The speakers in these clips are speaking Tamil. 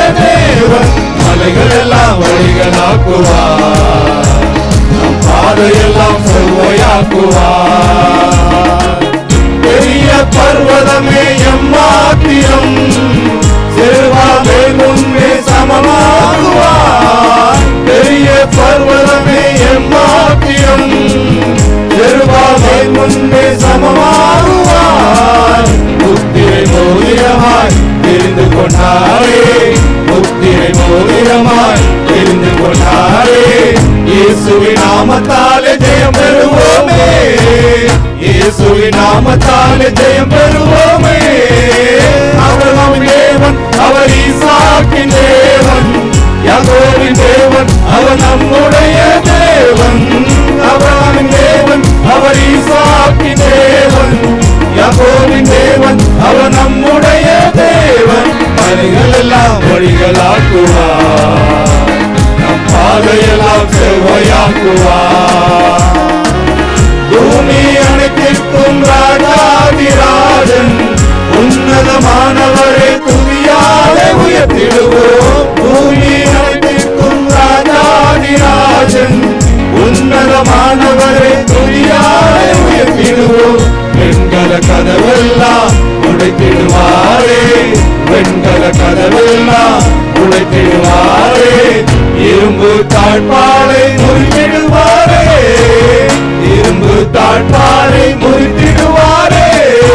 தேவன் மலைகள் எல்லாம் வழிகளாக்குவார் நம் பாதையெல்லாம் செவ்வையாக்குவார் பெரிய பர்வதமே எம்மாத்திரம் செல்வாமே முன்னே சமமாகுவார் பெரிய பர்வதமே எம்மாத்திரம் செல்வாமே முன்னே சமமாகுவார் புத்திரை மோதிரமாய் தெரிந்து கொண்டாரே புத்திரை மோதிரமாய் தெரிந்து கொண்டாரே இயேசுவின் நாமத்தாலே ஜெயம் பெறுவோமே இயேசுவின் நாமத்தாலே ஜெயம் பெறுவோமே அவர்களின் தேவன் அவர் ஈசாக்கின் தேவன் யாகோவின் தேவன் அவர் நம்முடைய தேவன் அவர்களின் தேவன் அவர் ஈசாக்கின் தேவன் யாகோவின் தேவன் அவர் நம்முடைய தேவன் மலைகள் எல்லாம் வழிகளாக்குவார் நம் பாதையெல்லாம் செவ்வையாக்குவார் பூமி அனைத்திற்கும் ராஜாதிராஜன் உன்னதமானவரை துதியாக உயர்த்திடுவோம் பூமி அனைத்திற்கும் ராஜாதிராஜன் உன்னதமானவரை துதியாக உயர்த்திடுவோம் வெண்கல கதவெல்லாம் உடைத்திடுவாரே வெண்கல கதவெல்லாம் உடைத்திடுவாரே இரும்பு தாழ்பாலை முறித்திடுவாரே இரும்பு தாழ்பாலை முறித்திடுவாரே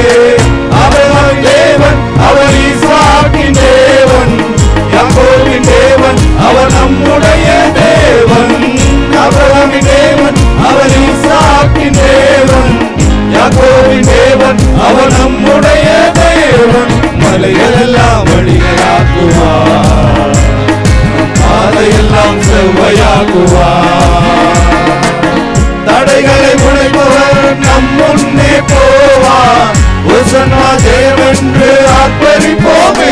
அவர் தேவன் அவர் ஈசாக்கின் தேவன் யாக்கோபின் தேவன் அவர் நம்முடைய தேவன் அபிரகாமின் தேவன் அவர் ஈசாக்கின் தேவன் யாக்கோபின் தேவன் அவர் நம்முடைய தேவன் மலைகள் எல்லாம் வழிகளாக்குவார் பாதையெல்லாம் செவ்வையாக்குவார் தடைகளை உடைப்பவர் நம் முன்னே போவார் ஒசன்னா ஜெயம் என்று ஆர்ப்பரிப்போமே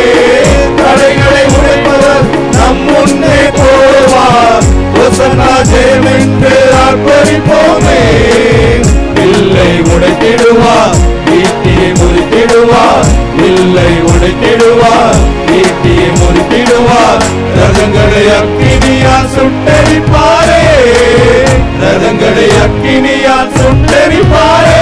தடைகளை உடைப்பவர் நம் முன்னே போவார் ஒசன்னா ஜெயம் என்று ஆர்ப்பரிப்போமே இல்லை உடைத்திடுவார் ஈட்டியை முறித்திடுவார் இல்லை உடைத்திடுவார் ஈட்டியை முறித்திடுவார் ரதங்களை அக்கினியால் சுட்டரிப்பாரே ரதங்களை அக்கினியால் சுட்டரிப்பாரே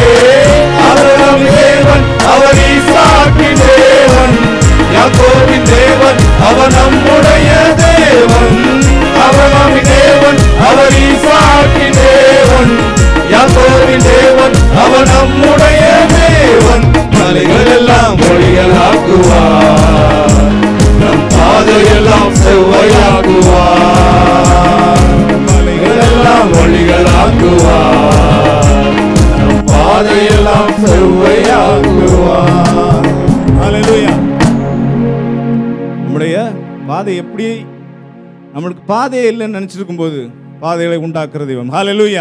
அவரம் தேவன் அவர் ஈசாக்கின் தேவன் யாக்கோபின் தேவன் அவர் நம்முடைய தேவன் அவரம் தேவன் அவர் ஈசாக்கின் தேவன் யாக்கோபின் தேவன் அவர் நம்முடைய தேவன் மலைகள் எல்லாம் மொழிகளாக்குவார் நம் பாதையெல்லாம் செவ்வையாக்குவார் மலைகள் எல்லாம் மொழிகளாக்குவார் நம் பாதையெல்லாம் செவ்வையாக்குவார் ஹalleluya நம்முடைய பாதை எப்படி நம்மளுக்கு பாதையே இல்லைன்னு நினைச்சிருக்கும் போது பாதைகளை உண்டாக்குற தெய்வம் ஹalleluya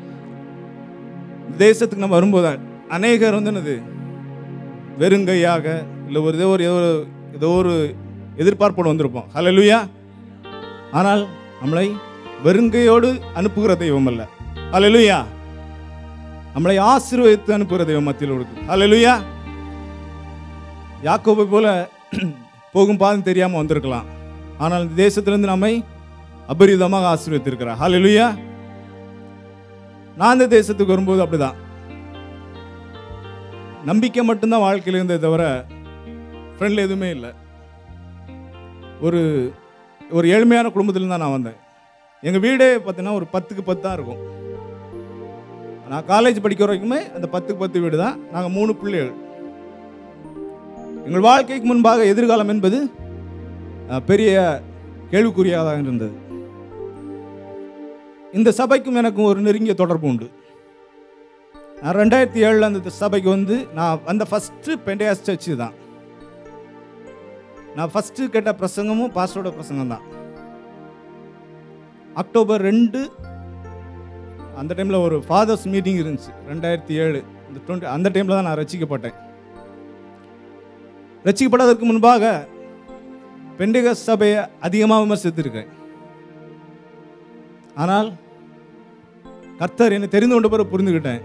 தேசத்துக்கு நம்ம வரும்போது அநேகர் வந்து என்னது வெறுங்கையாக இல்லை ஒரு ஏதோ ஒரு ஏதோ ஒரு ஏதோ ஒரு எதிர்பார்ப்போடு வந்திருப்போம் ஹalleluya ஆனால் நம்மளை வெறுங்கையோடு அனுப்புகிற தெய்வம் அல்ல ஹalleluya நம்மளை ஆசீர்வதித்து அனுப்புகிற தெய்வம் மத்தியில் இருக்கு ஹalleluya யாக்கோபை போல போகும் பாதம் தெரியாமல் வந்திருக்கலாம் ஆனால் இந்த தேசத்திலிருந்து நம்மை அபரிதமாக ஆசீர்வதித்திருக்கிறார் ஹalleluya நான் இந்த தேசத்துக்கு வரும்போது அப்படிதான் நம்பிக்கை மட்டும்தான் வாழ்க்கையில் இருந்தே தவிர ஃப்ரெண்டில் எதுவுமே இல்லை ஒரு ஒரு ஏழ்மையான குடும்பத்தில் தான் நான் வந்தேன் எங்கள் வீடே பார்த்தீங்கன்னா ஒரு பத்துக்கு பத்து தான் இருக்கும் நான் காலேஜ் படிக்கிற வரைக்குமே அந்த பத்துக்கு பத்து வீடு தான் நாங்கள் மூணு பிள்ளைகள் எங்கள் வாழ்க்கைக்கு முன்பாக எதிர்காலம் என்பது அஹ், பெரிய கேள்விக்குறியாக இருந்தது இந்த சபைக்கும் எனக்கும் ஒரு நெருங்கிய தொடர்பு உண்டு நான் ரெண்டாயிரத்தி ஏழில் அந்த சபைக்கு வந்து நான் அந்த ஃபஸ்ட்டு பெண்டையாஸ் சர்ச்சு தான் நான் ஃபஸ்ட்டு கேட்ட பிரசங்கமும் பாஸ்டரோட பிரசங்கம் தான் அக்டோபர் ரெண்டு அந்த டைமில் ஒரு ஃபாதர்ஸ் மீட்டிங் இருந்துச்சு ரெண்டாயிரத்தி ஏழு அந்த டுவெண்ட்டி அந்த டைமில் தான் நான் ரசிக்கப்பட்டேன் ரசிக்கப்படாததற்கு முன்பாக பெண்டிக சபையை அதிகமாக விமர்சித்திருக்கேன் ஆனால் கர்த்தர் என்னை தெரிந்து கொண்ட பிறகு புரிந்துக்கிட்டேன்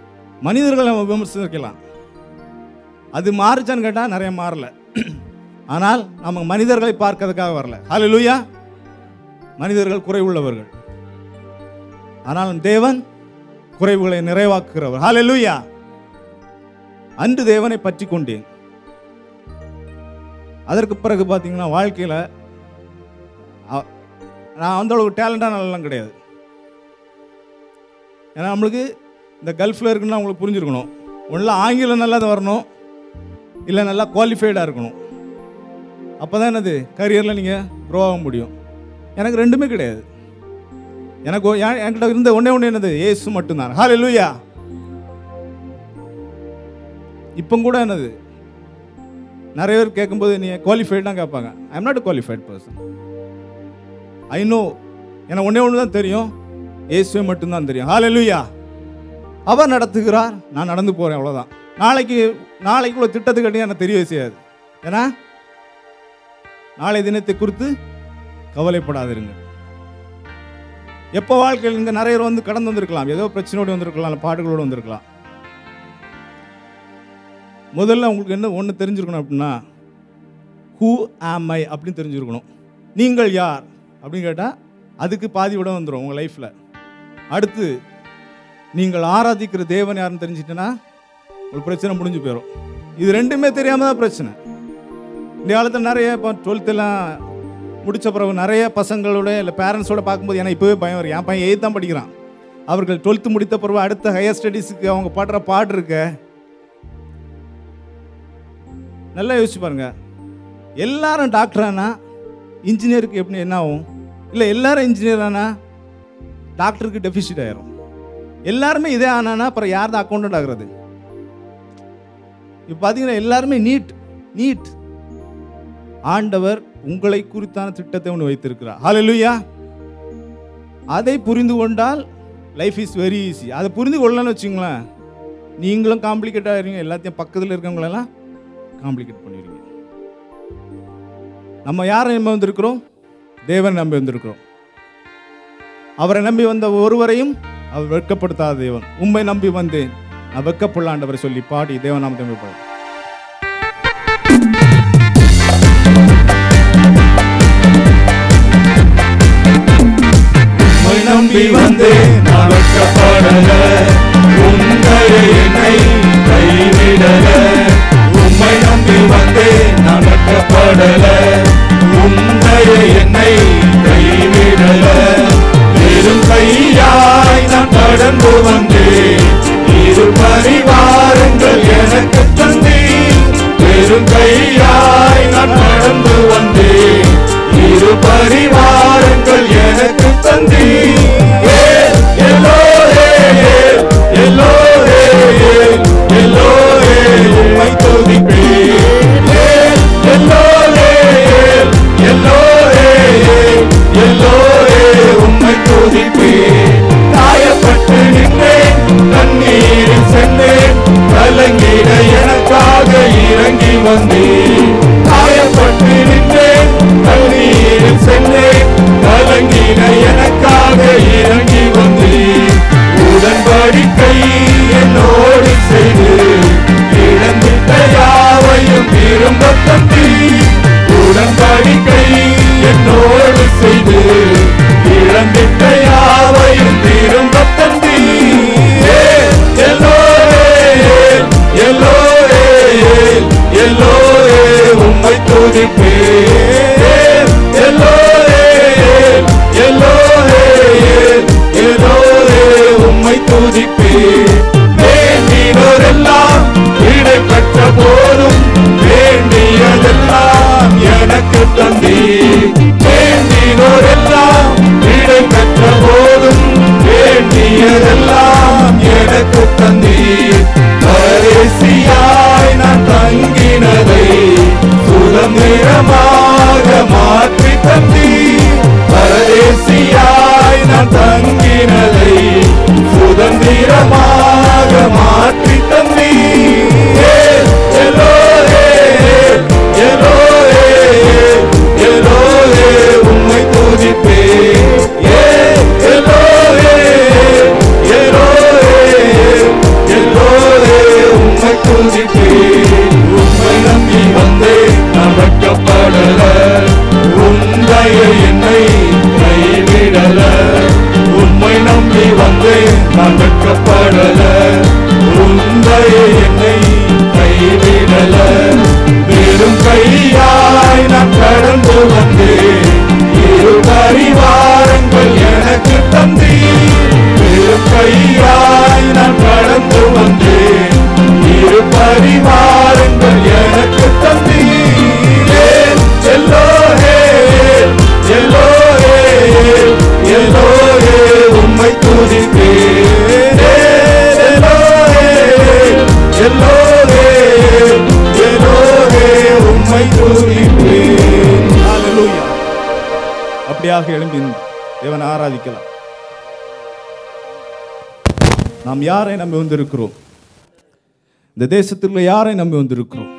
மனிதர்களை நம்ம விமர்சிக்கலாம் அது மாறுச்சான்னு கேட்டால் நிறைய மாறல ஆனால் நம்ம மனிதர்களை பார்க்கறதுக்காக வரல ஹalleluya மனிதர்கள் குறைவுள்ளவர்கள் ஆனால் தேவன் குறைவுகளை நிறைவாக்குகிறவர் ஹalleluya அன்று தேவனை பற்றி கொண்டேன் அதற்கு பிறகு பார்த்தீங்கன்னா வாழ்க்கையில் நான் அந்த அளவுக்கு டேலண்டானலாம் கிடையாது ஏன்னா நம்மளுக்கு இந்த கல்ஃபில் இருக்குன்னா அவங்களுக்கு புரிஞ்சிருக்கணும் ஒன்றில் ஆங்கிலம் நல்லா வரணும் இல்லை நல்லா குவாலிஃபைடாக இருக்கணும் அப்போ தான் என்னது கரியரில் நீங்கள் க்ரோ ஆக முடியும் எனக்கு ரெண்டுமே கிடையாது எனக்கு ஒ- என்- என்கிட்ட இருந்த ஒன்றே ஒன்று என்னது ஏசு மட்டும்தான் ஹாலே லூயா இப்போ கூட என்னது நிறைய பேர் கேட்கும்போது நீ குவாலிஃபைடாக கேட்பாங்க I am not qualified person I know எனக்கு ஒன்றே ஒன்று தான் தெரியும் இயேசுவே மட்டும்தான் தெரியும் ஹalleluya அவர் நடத்துகிறார் நான் நடந்து போகிறேன் அவ்வளோதான் நாளைக்கு நாளைக்கு உள்ள திட்டத்தை கட்டி எனக்கு தெரியவே செய்யாது ஏன்னா நாளை தினத்தை குறித்து கவலைப்படாதிருங்க எப்போ வாழ்க்கையில் இங்கே நிறைய பேர் வந்து கடந்து வந்திருக்கலாம் ஏதோ பிரச்சனையோடு வந்திருக்கலாம் இல்லை பாடுகளோடு வந்திருக்கலாம் முதல்ல உங்களுக்கு என்ன ஒன்று தெரிஞ்சிருக்கணும் அப்படின்னா ஹூ ஆம் ஐ அப்படின்னு தெரிஞ்சிருக்கணும் நீங்கள் யார் அப்படின்னு கேட்டால் அதுக்கு பாதி விட வந்துடும் உங்கள் லைஃப்பில் அடுத்து நீங்கள் ஆராதிக்கிற தேவன் யாருன்னு தெரிஞ்சிட்டேன்னா ஒரு பிரச்சனை முடிஞ்சு போயிடும் இது ரெண்டுமே தெரியாமல் தான் பிரச்சனை இந்த காலத்தில் நிறைய இப்போ டுவெல்த்தெல்லாம் முடித்த பிறகு நிறைய பசங்களோட இல்லை பேரண்ட்ஸோட பார்க்கும்போது எனக்கு இப்போவே பயம் வரும் என் பையன் எயித் தான் படிக்கிறான் அவர்கள் டுவெல்த்து முடித்த பிறகு அடுத்த ஹையர் ஸ்டடீஸுக்கு அவங்க பாடுற பாடு இருக்க நல்லா யோசிச்சு பாருங்க எல்லாரும் டாக்டரானா இன்ஜினியருக்கு எப்படி என்ன ஆகும் இல்லை எல்லாரும் இன்ஜினியர் ஆனா டாக்டருக்கு டெபிசிட் ஆயிரும் எல்லாருமே இதே ஆனானா அப்புறம் யார் தான் அக்கௌண்டன்ட் ஆகுறது இப்போ பார்த்தீங்கன்னா எல்லாருமே நீட் நீட் ஆண்டவர் உங்களை குறித்தான திட்டத்தை ஒன்று வைத்திருக்கிறார் ஹalleluya அதை புரிந்து கொண்டால் லைஃப் இஸ் வெரி ஈஸி அதை புரிந்து கொள்ளலன்னு வச்சுங்களேன் நீங்களும் காம்ப்ளிகேட் ஆகிறீங்க எல்லாத்தையும் பக்கத்தில் இருக்கவங்களெல்லாம் காம்ப்ளிகேட் பண்ணிடுவீங்க நம்ம யாரை நம்பி வந்திருக்கிறோம் தேவனை நம்பி வந்திருக்கிறோம் அவரை நம்பி வந்த ஒருவரையும் அவர் வெட்கப்படுத்தாத தேவன் உம்மை நம்பி வந்தேன் நான் வெட்கப்படலாண்டவரை சொல்லி பாடி தேவன் நாம் தம்பி உம்மை நம்பி வந்தேன் நான் வெட்கப்படல உங்களை என்னை கைவிடல உம்மை நம்பி வந்தேன் நான் வெட்கப்படல உங்களை என்னை கைவிடல வெறும் கையாய் நான் கடந்து வந்தேன் இரு பரிவாரங்கள் எனக்கு தந்தேன் வெறும் கையாய் நான் நடந்து வந்தேன் இரு பரிவாரங்கள் எனக்கு தந்தி எல்லோரே எல்லோரே எல்லோரே உம்மை துதிப்பேன் எல்லோரே எல்லோரே எல்லோரே உம்மை துதிப்பேன் காயப்பட்டு நின்றேன் தண்ணீரில் சென்றேன் கலங்கிட எனக்காக இறங்கி வந்தேன் காயப்பட்டு நின்றேன் தண்ணீரில் சென்றேன் கலங்கிட எனக்காக இறங்கி வந்தேன் உடன்படிக்கை என்னோடு செய்து இழந்திட்ட யாவையும் திரும்ப தந்தி உடன்படிக்கை என்னோடு செய்து இழந்திட்ட யாவையும் திரும்ப தந்தி எல்லோரே எல்லோரே எல்லோரே உம்மை துதிப்பேன் எல்லோரே எல்லோரே எல்லோரே உம்மை துதிப்பேன் வேண்டினோரெல்லாம் இடைப்பட்ட போதும் வேண்டியதெல்லாம் எனக்கு தந்தி வேண்டினோரெல்லாம் இடைப்பட்ட போதும் வேண்டியதெல்லாம் எனக்கு தந்தி பரேசியாய் நான் தங்கினதை சுதந்திரமாக மாற்றி தந்தி பரதேசியாய் நான் தங்கினதை சுதந்திரமாக மாற்றி தந்தி எல்லோரே எல்லோரே எல்லோரே உம்மை துதிப்பே எல்லோரே எல்லோரே எல்லோரே உம்மை துதிப்பே உம்மை நம்பி வந்தேன் நான் வெட்கப்ப நான் வெட்கப்படல உந்தையே என்னை கைவிடல வெறும் கையாய் நான் கடந்து வந்தேன் இரு பரிவாரங்கள் எனக்கு தந்தி வெறும் கையாய் நான் கடந்து வந்தேன் இரு பரிவாரங்கள் எனக்கு தந்தீரே எல்லோரே எல்லோரே எல்லோரே உம்மை துதிப்பேன் எல்லோரே எல்லோரே எல்லோரே உம்மை துதிப்பேன் ஹalleluya அப்படியாக எழும்பி தேவனை ஆராதிக்கலாம் நாம் யாரை நம்பி வந்திருக்கிறோம் இந்த தேசத்தில் யாரை நம்பி வந்திருக்கிறோம்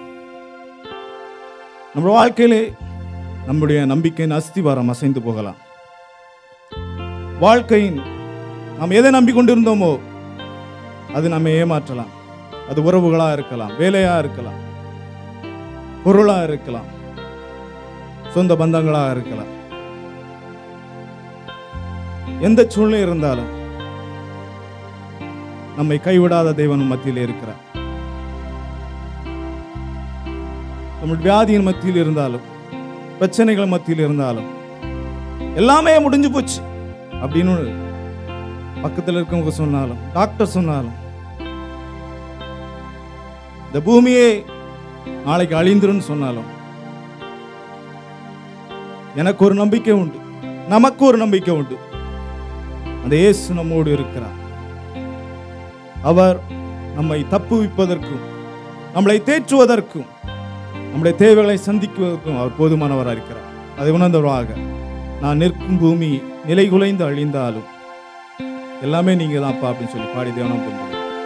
நம்ம வாழ்க்கையிலே நம்முடைய நம்பிக்கையின் அஸ்திவாரம் அசைந்து போகலாம் வாழ்க்கையின் நாம் எதை நம்பிக்கொண்டிருந்தோமோ அது நம்மை ஏமாற்றலாம் அது உறவுகளா இருக்கலாம் வேலையா இருக்கலாம் பொருளா இருக்கலாம் சொந்த பந்தங்களாக இருக்கலாம் எந்த சூழ்நிலை இருந்தாலும் நம்மை கைவிடாத தெய்வன் மத்தியில் இருக்கிறார் நம்முடைய வியாதியின் மத்தியில் இருந்தாலும் பிரச்சனைகள் மத்தியில் இருந்தாலும் எல்லாமே முடிஞ்சு போச்சு அப்படின்னு பக்கத்தில் இருக்கவங்க சொன்னாலும் டாக்டர் சொன்னாலும் இந்த பூமியே நாளைக்கு அழிந்துருன்னு சொன்னாலும் எனக்கு ஒரு நம்பிக்கை உண்டு நமக்கு ஒரு நம்பிக்கை உண்டு அந்த இயேசு நம்மோடு இருக்கிறார் அவர் நம்மை தப்புவிப்பதற்கும் நம்மளை தேற்றுவதற்கும் நம்முடைய தேவைகளை சந்திக்குவதற்கும் அவர் போதுமானவராக இருக்கிறார் அதை உணர்ந்தவராக நான் நிற்கும் பூமி நிலை குலைந்து அழிந்தாலும் எல்லாமே நீங்க தான்ப்பா அப்படின்னு சொல்லி பாடி தேவனம் திரும்புகிறேன்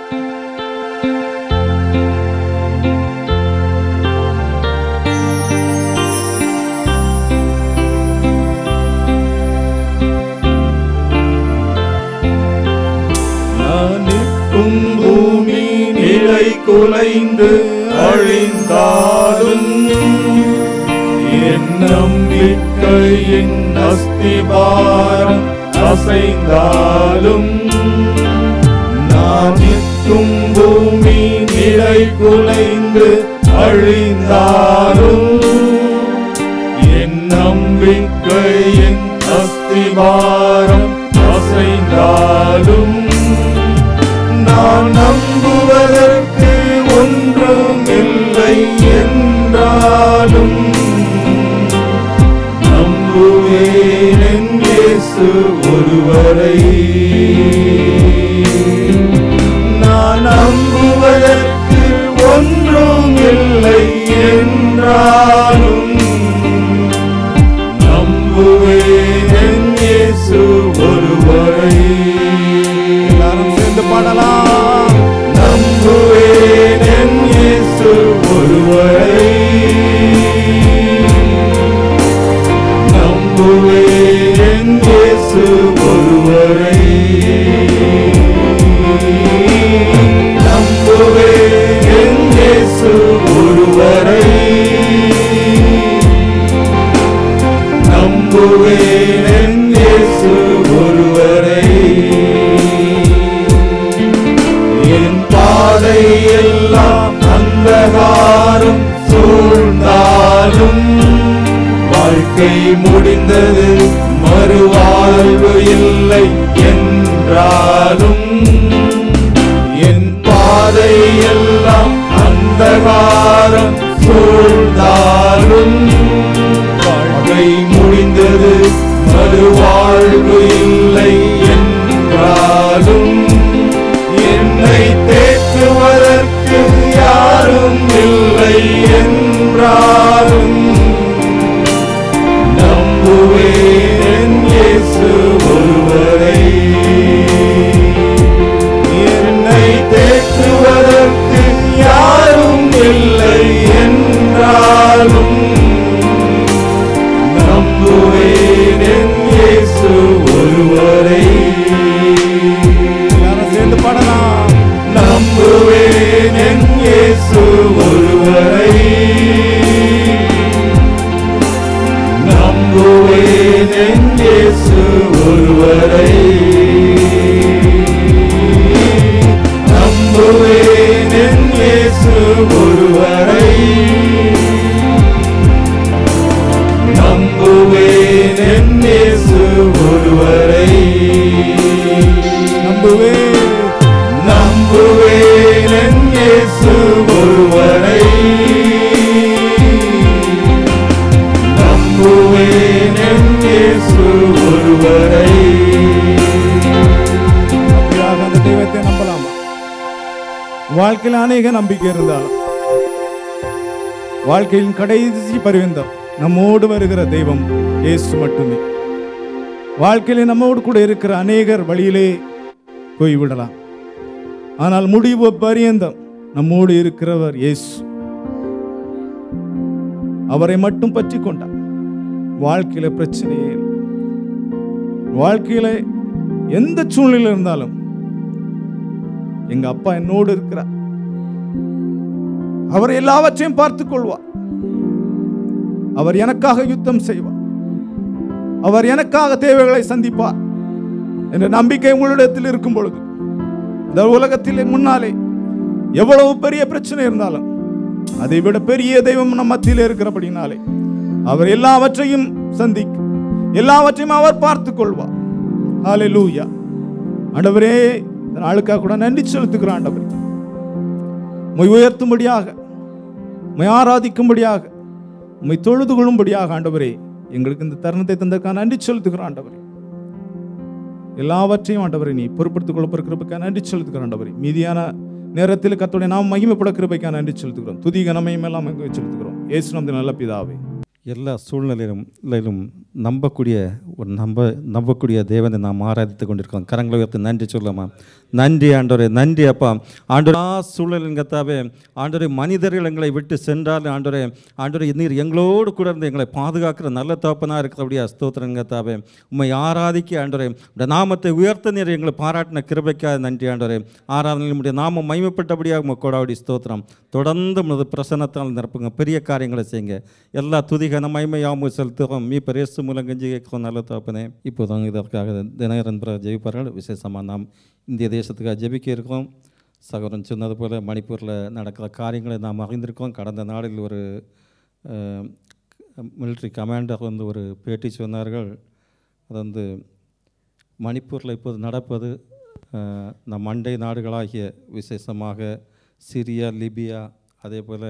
நான் நிற்கும் பூமி நிலை குலைந்து அழிந்தாலும் என் நம்பிக்கையின் அஸ்திபாரம் அசைந்தாலும் நான் நிற்கும் பூமி நிலை குலைந்து அழிந்தாலும் என் நம்பிக்கையின் அஸ்திபாரம் அசைந்தாலும் நான் நம்புவதற்கு ஒன்றும் இல்லை என்றாலும் நம்புவேன் என் இயேசு ஒருவரை நான் நம்புவதற்கு ஒன்றும் இல்லை என்றாலும் நம்புவேன் என் இயேசு ஒருவரை எல்லாரும் சேர்ந்து பாடலாம் நம்புவேன் என் இயேசு ஒருவரை நம்புவேன் என் இயேசு ஒருவரை நம்புவேன் என் இயேசு ஒருவரை நம்புவேன் என் இயேசு ஒருவரை என் பாதை எல்லாம் அந்தகாரம் சூழ்ந்தாலும் வாழ்க்கை முடிந்தது மறுவாழ்வு இல்லை என்றாலும் என் பாதை எல்லாம் அந்தகாரம் சூழ்ந்தாலும் வாழ்க்கை முடிந்தது மறுவாழ்வு இல்லை என்றாலும் என்னை தேற்றுவதற்கு யாரும் இல்லை என்றாலும் நம்புவேன் என் இயேசு ஒருவரை என்னை தேற்றுவதற்கு யாரும் இல்லை என்றாலும் நம்புவேன் என் இயேசு ஒருவரை எல்லாரும் சேர்ந்து பாடலாம் நம்புவேன் என் இயேசு ஒருவரை நம்புவேன் என் இயேசு ஒருவரை நம்புவேன் என் இயேசு ஒருவரை நம்புவேன் என் இயேசு ஒருவரை அப்படியாக அந்த தெய்வத்தை நம்பலாமா வாழ்க்கையில் அநேக நம்பிக்கை இருந்தாலும் வாழ்க்கையின் கடைசி பரிவந்தம் நம்மோடு வருகிற தெய்வம் இயேசு மட்டுமே வாழ்க்கையில் நம்மோடு கூட இருக்கிற அநேகர் வழியிலே போய்விடலாம் ஆனால் முடிவு பரியந்தம் நம்மோடு இருக்கிறவர் இயேசு அவரை மட்டும் பற்றி கொண்டார் வாழ்க்கையில பிரச்சனையே இல்லை வாழ்க்கையில எந்த சூழ்நிலை இருந்தாலும் எங்க அப்பா என்னோடு இருக்கிறார் அவர் எல்லாவற்றையும் பார்த்துக் கொள்வார் அவர் எனக்காக யுத்தம் செய்வார் அவர் எனக்காக தேவைகளை சந்திப்பார் என்ற நம்பிக்கை உங்களிடத்தில் இருக்கும் பொழுது இந்த உலகத்திலே முன்னாலே எவ்வளவு பெரிய பிரச்சனை இருந்தாலும் அதை விட பெரிய தெய்வம் நம் மத்தியில் இருக்கிறபடினாலே அவர் எல்லாவற்றையும் சந்திக்கும் எல்லாவற்றையும் அவர் பார்த்துக் கொள்வார் ஹalleluya ஆண்டவரே இந்த நாளுக்காக கூட நன்றி செலுத்துகிறோம் ஆண்டவரே உம்மை உயர்த்தும்படியாக உம்மை ஆராதிக்கும்படியாக உம்மை தொழுது கொள்ளும்படியாக ஆண்டவரே எங்களுக்கு இந்த தருணத்தை தந்ததுக்காக நன்றி செலுத்துகிறோம் ஆண்டவரே எல்லாவற்றையும் ஆண்டவரை நீ பொறுப்படுத்திக் கொள்ள கிருபைக்காக நன்றி செலுத்துகிறோம் ஆண்டவரே மீதியான நேரத்தில் கத்தோடைய நாம் மகிமைப்பட கிருபைக்காக நன்றி செலுத்துகிறோம் துதி கனமையும் எல்லாம் மகிமை செலுத்துகிறோம் ஏசு நமது நல்ல பிதாவே எல்லா சூழ்நிலையிலும் நிலையிலும் நம்பக்கூடிய ஒரு நம்ப நம்பக்கூடிய தேவனை நாம் ஆராதித்து கொண்டிருக்கோம் கரங்களை உயர்த்தி நன்றி சொல்லலாமா நன்றி ஆண்டவரே நன்றி அப்பா ஆண்டவர் ஆ சூழலின் கத்தாவே ஆண்டவரே மனிதர்கள் எங்களை விட்டு சென்றாலும் ஆண்டவரே ஆண்டவரே நீர் எங்களோடு கூட இருந்து எங்களை பாதுகாக்கிற நல்ல தோப்பனாக இருக்கிறபடியா ஸ்தோத்திரம் கத்தாவே உம்மை ஆராதிக்க ஆண்டவரே உடைய நாமத்தை உயர்த்த நீர் எங்களை பாராட்டின கிருபைக்காக நன்றி ஆண்டவரே ஆராதனை உடைய நாமம் மகிமைப்பட்டபடியாக உங்கள் கோடாவடி ஸ்தோத்திரம் தொடர்ந்து உமது பிரசன்னத்தால் நிரப்புங்க பெரிய காரியங்களை செய்யுங்க எல்லா துதிகன மகிமையாம செலுத்துகிறோம் மீ பிரேசு மூலம் கஞ்சி கேட்கிறோம் நல்ல தோப்பனே இப்போதான் இதற்காக தினகரன் பிற ஜெயிப்பார்கள் விசேஷமாக நாம் இந்திய தேசத்துக்காக ஜெபிக்க இருக்கோம் சகோதரன் சொன்னது போல் மணிப்பூரில் நடக்கிற காரியங்களை நாம் அறிந்திருக்கோம் கடந்த நாளில் ஒரு மிலிட்ரி கமாண்டர் வந்து ஒரு பேட்டி சொன்னார்கள் அது வந்து மணிப்பூரில் இப்போது நடப்பது அஹ், நம் அண்டை நாடுகளாகிய விசேஷமாக சிரியா லிபியா அதே போல்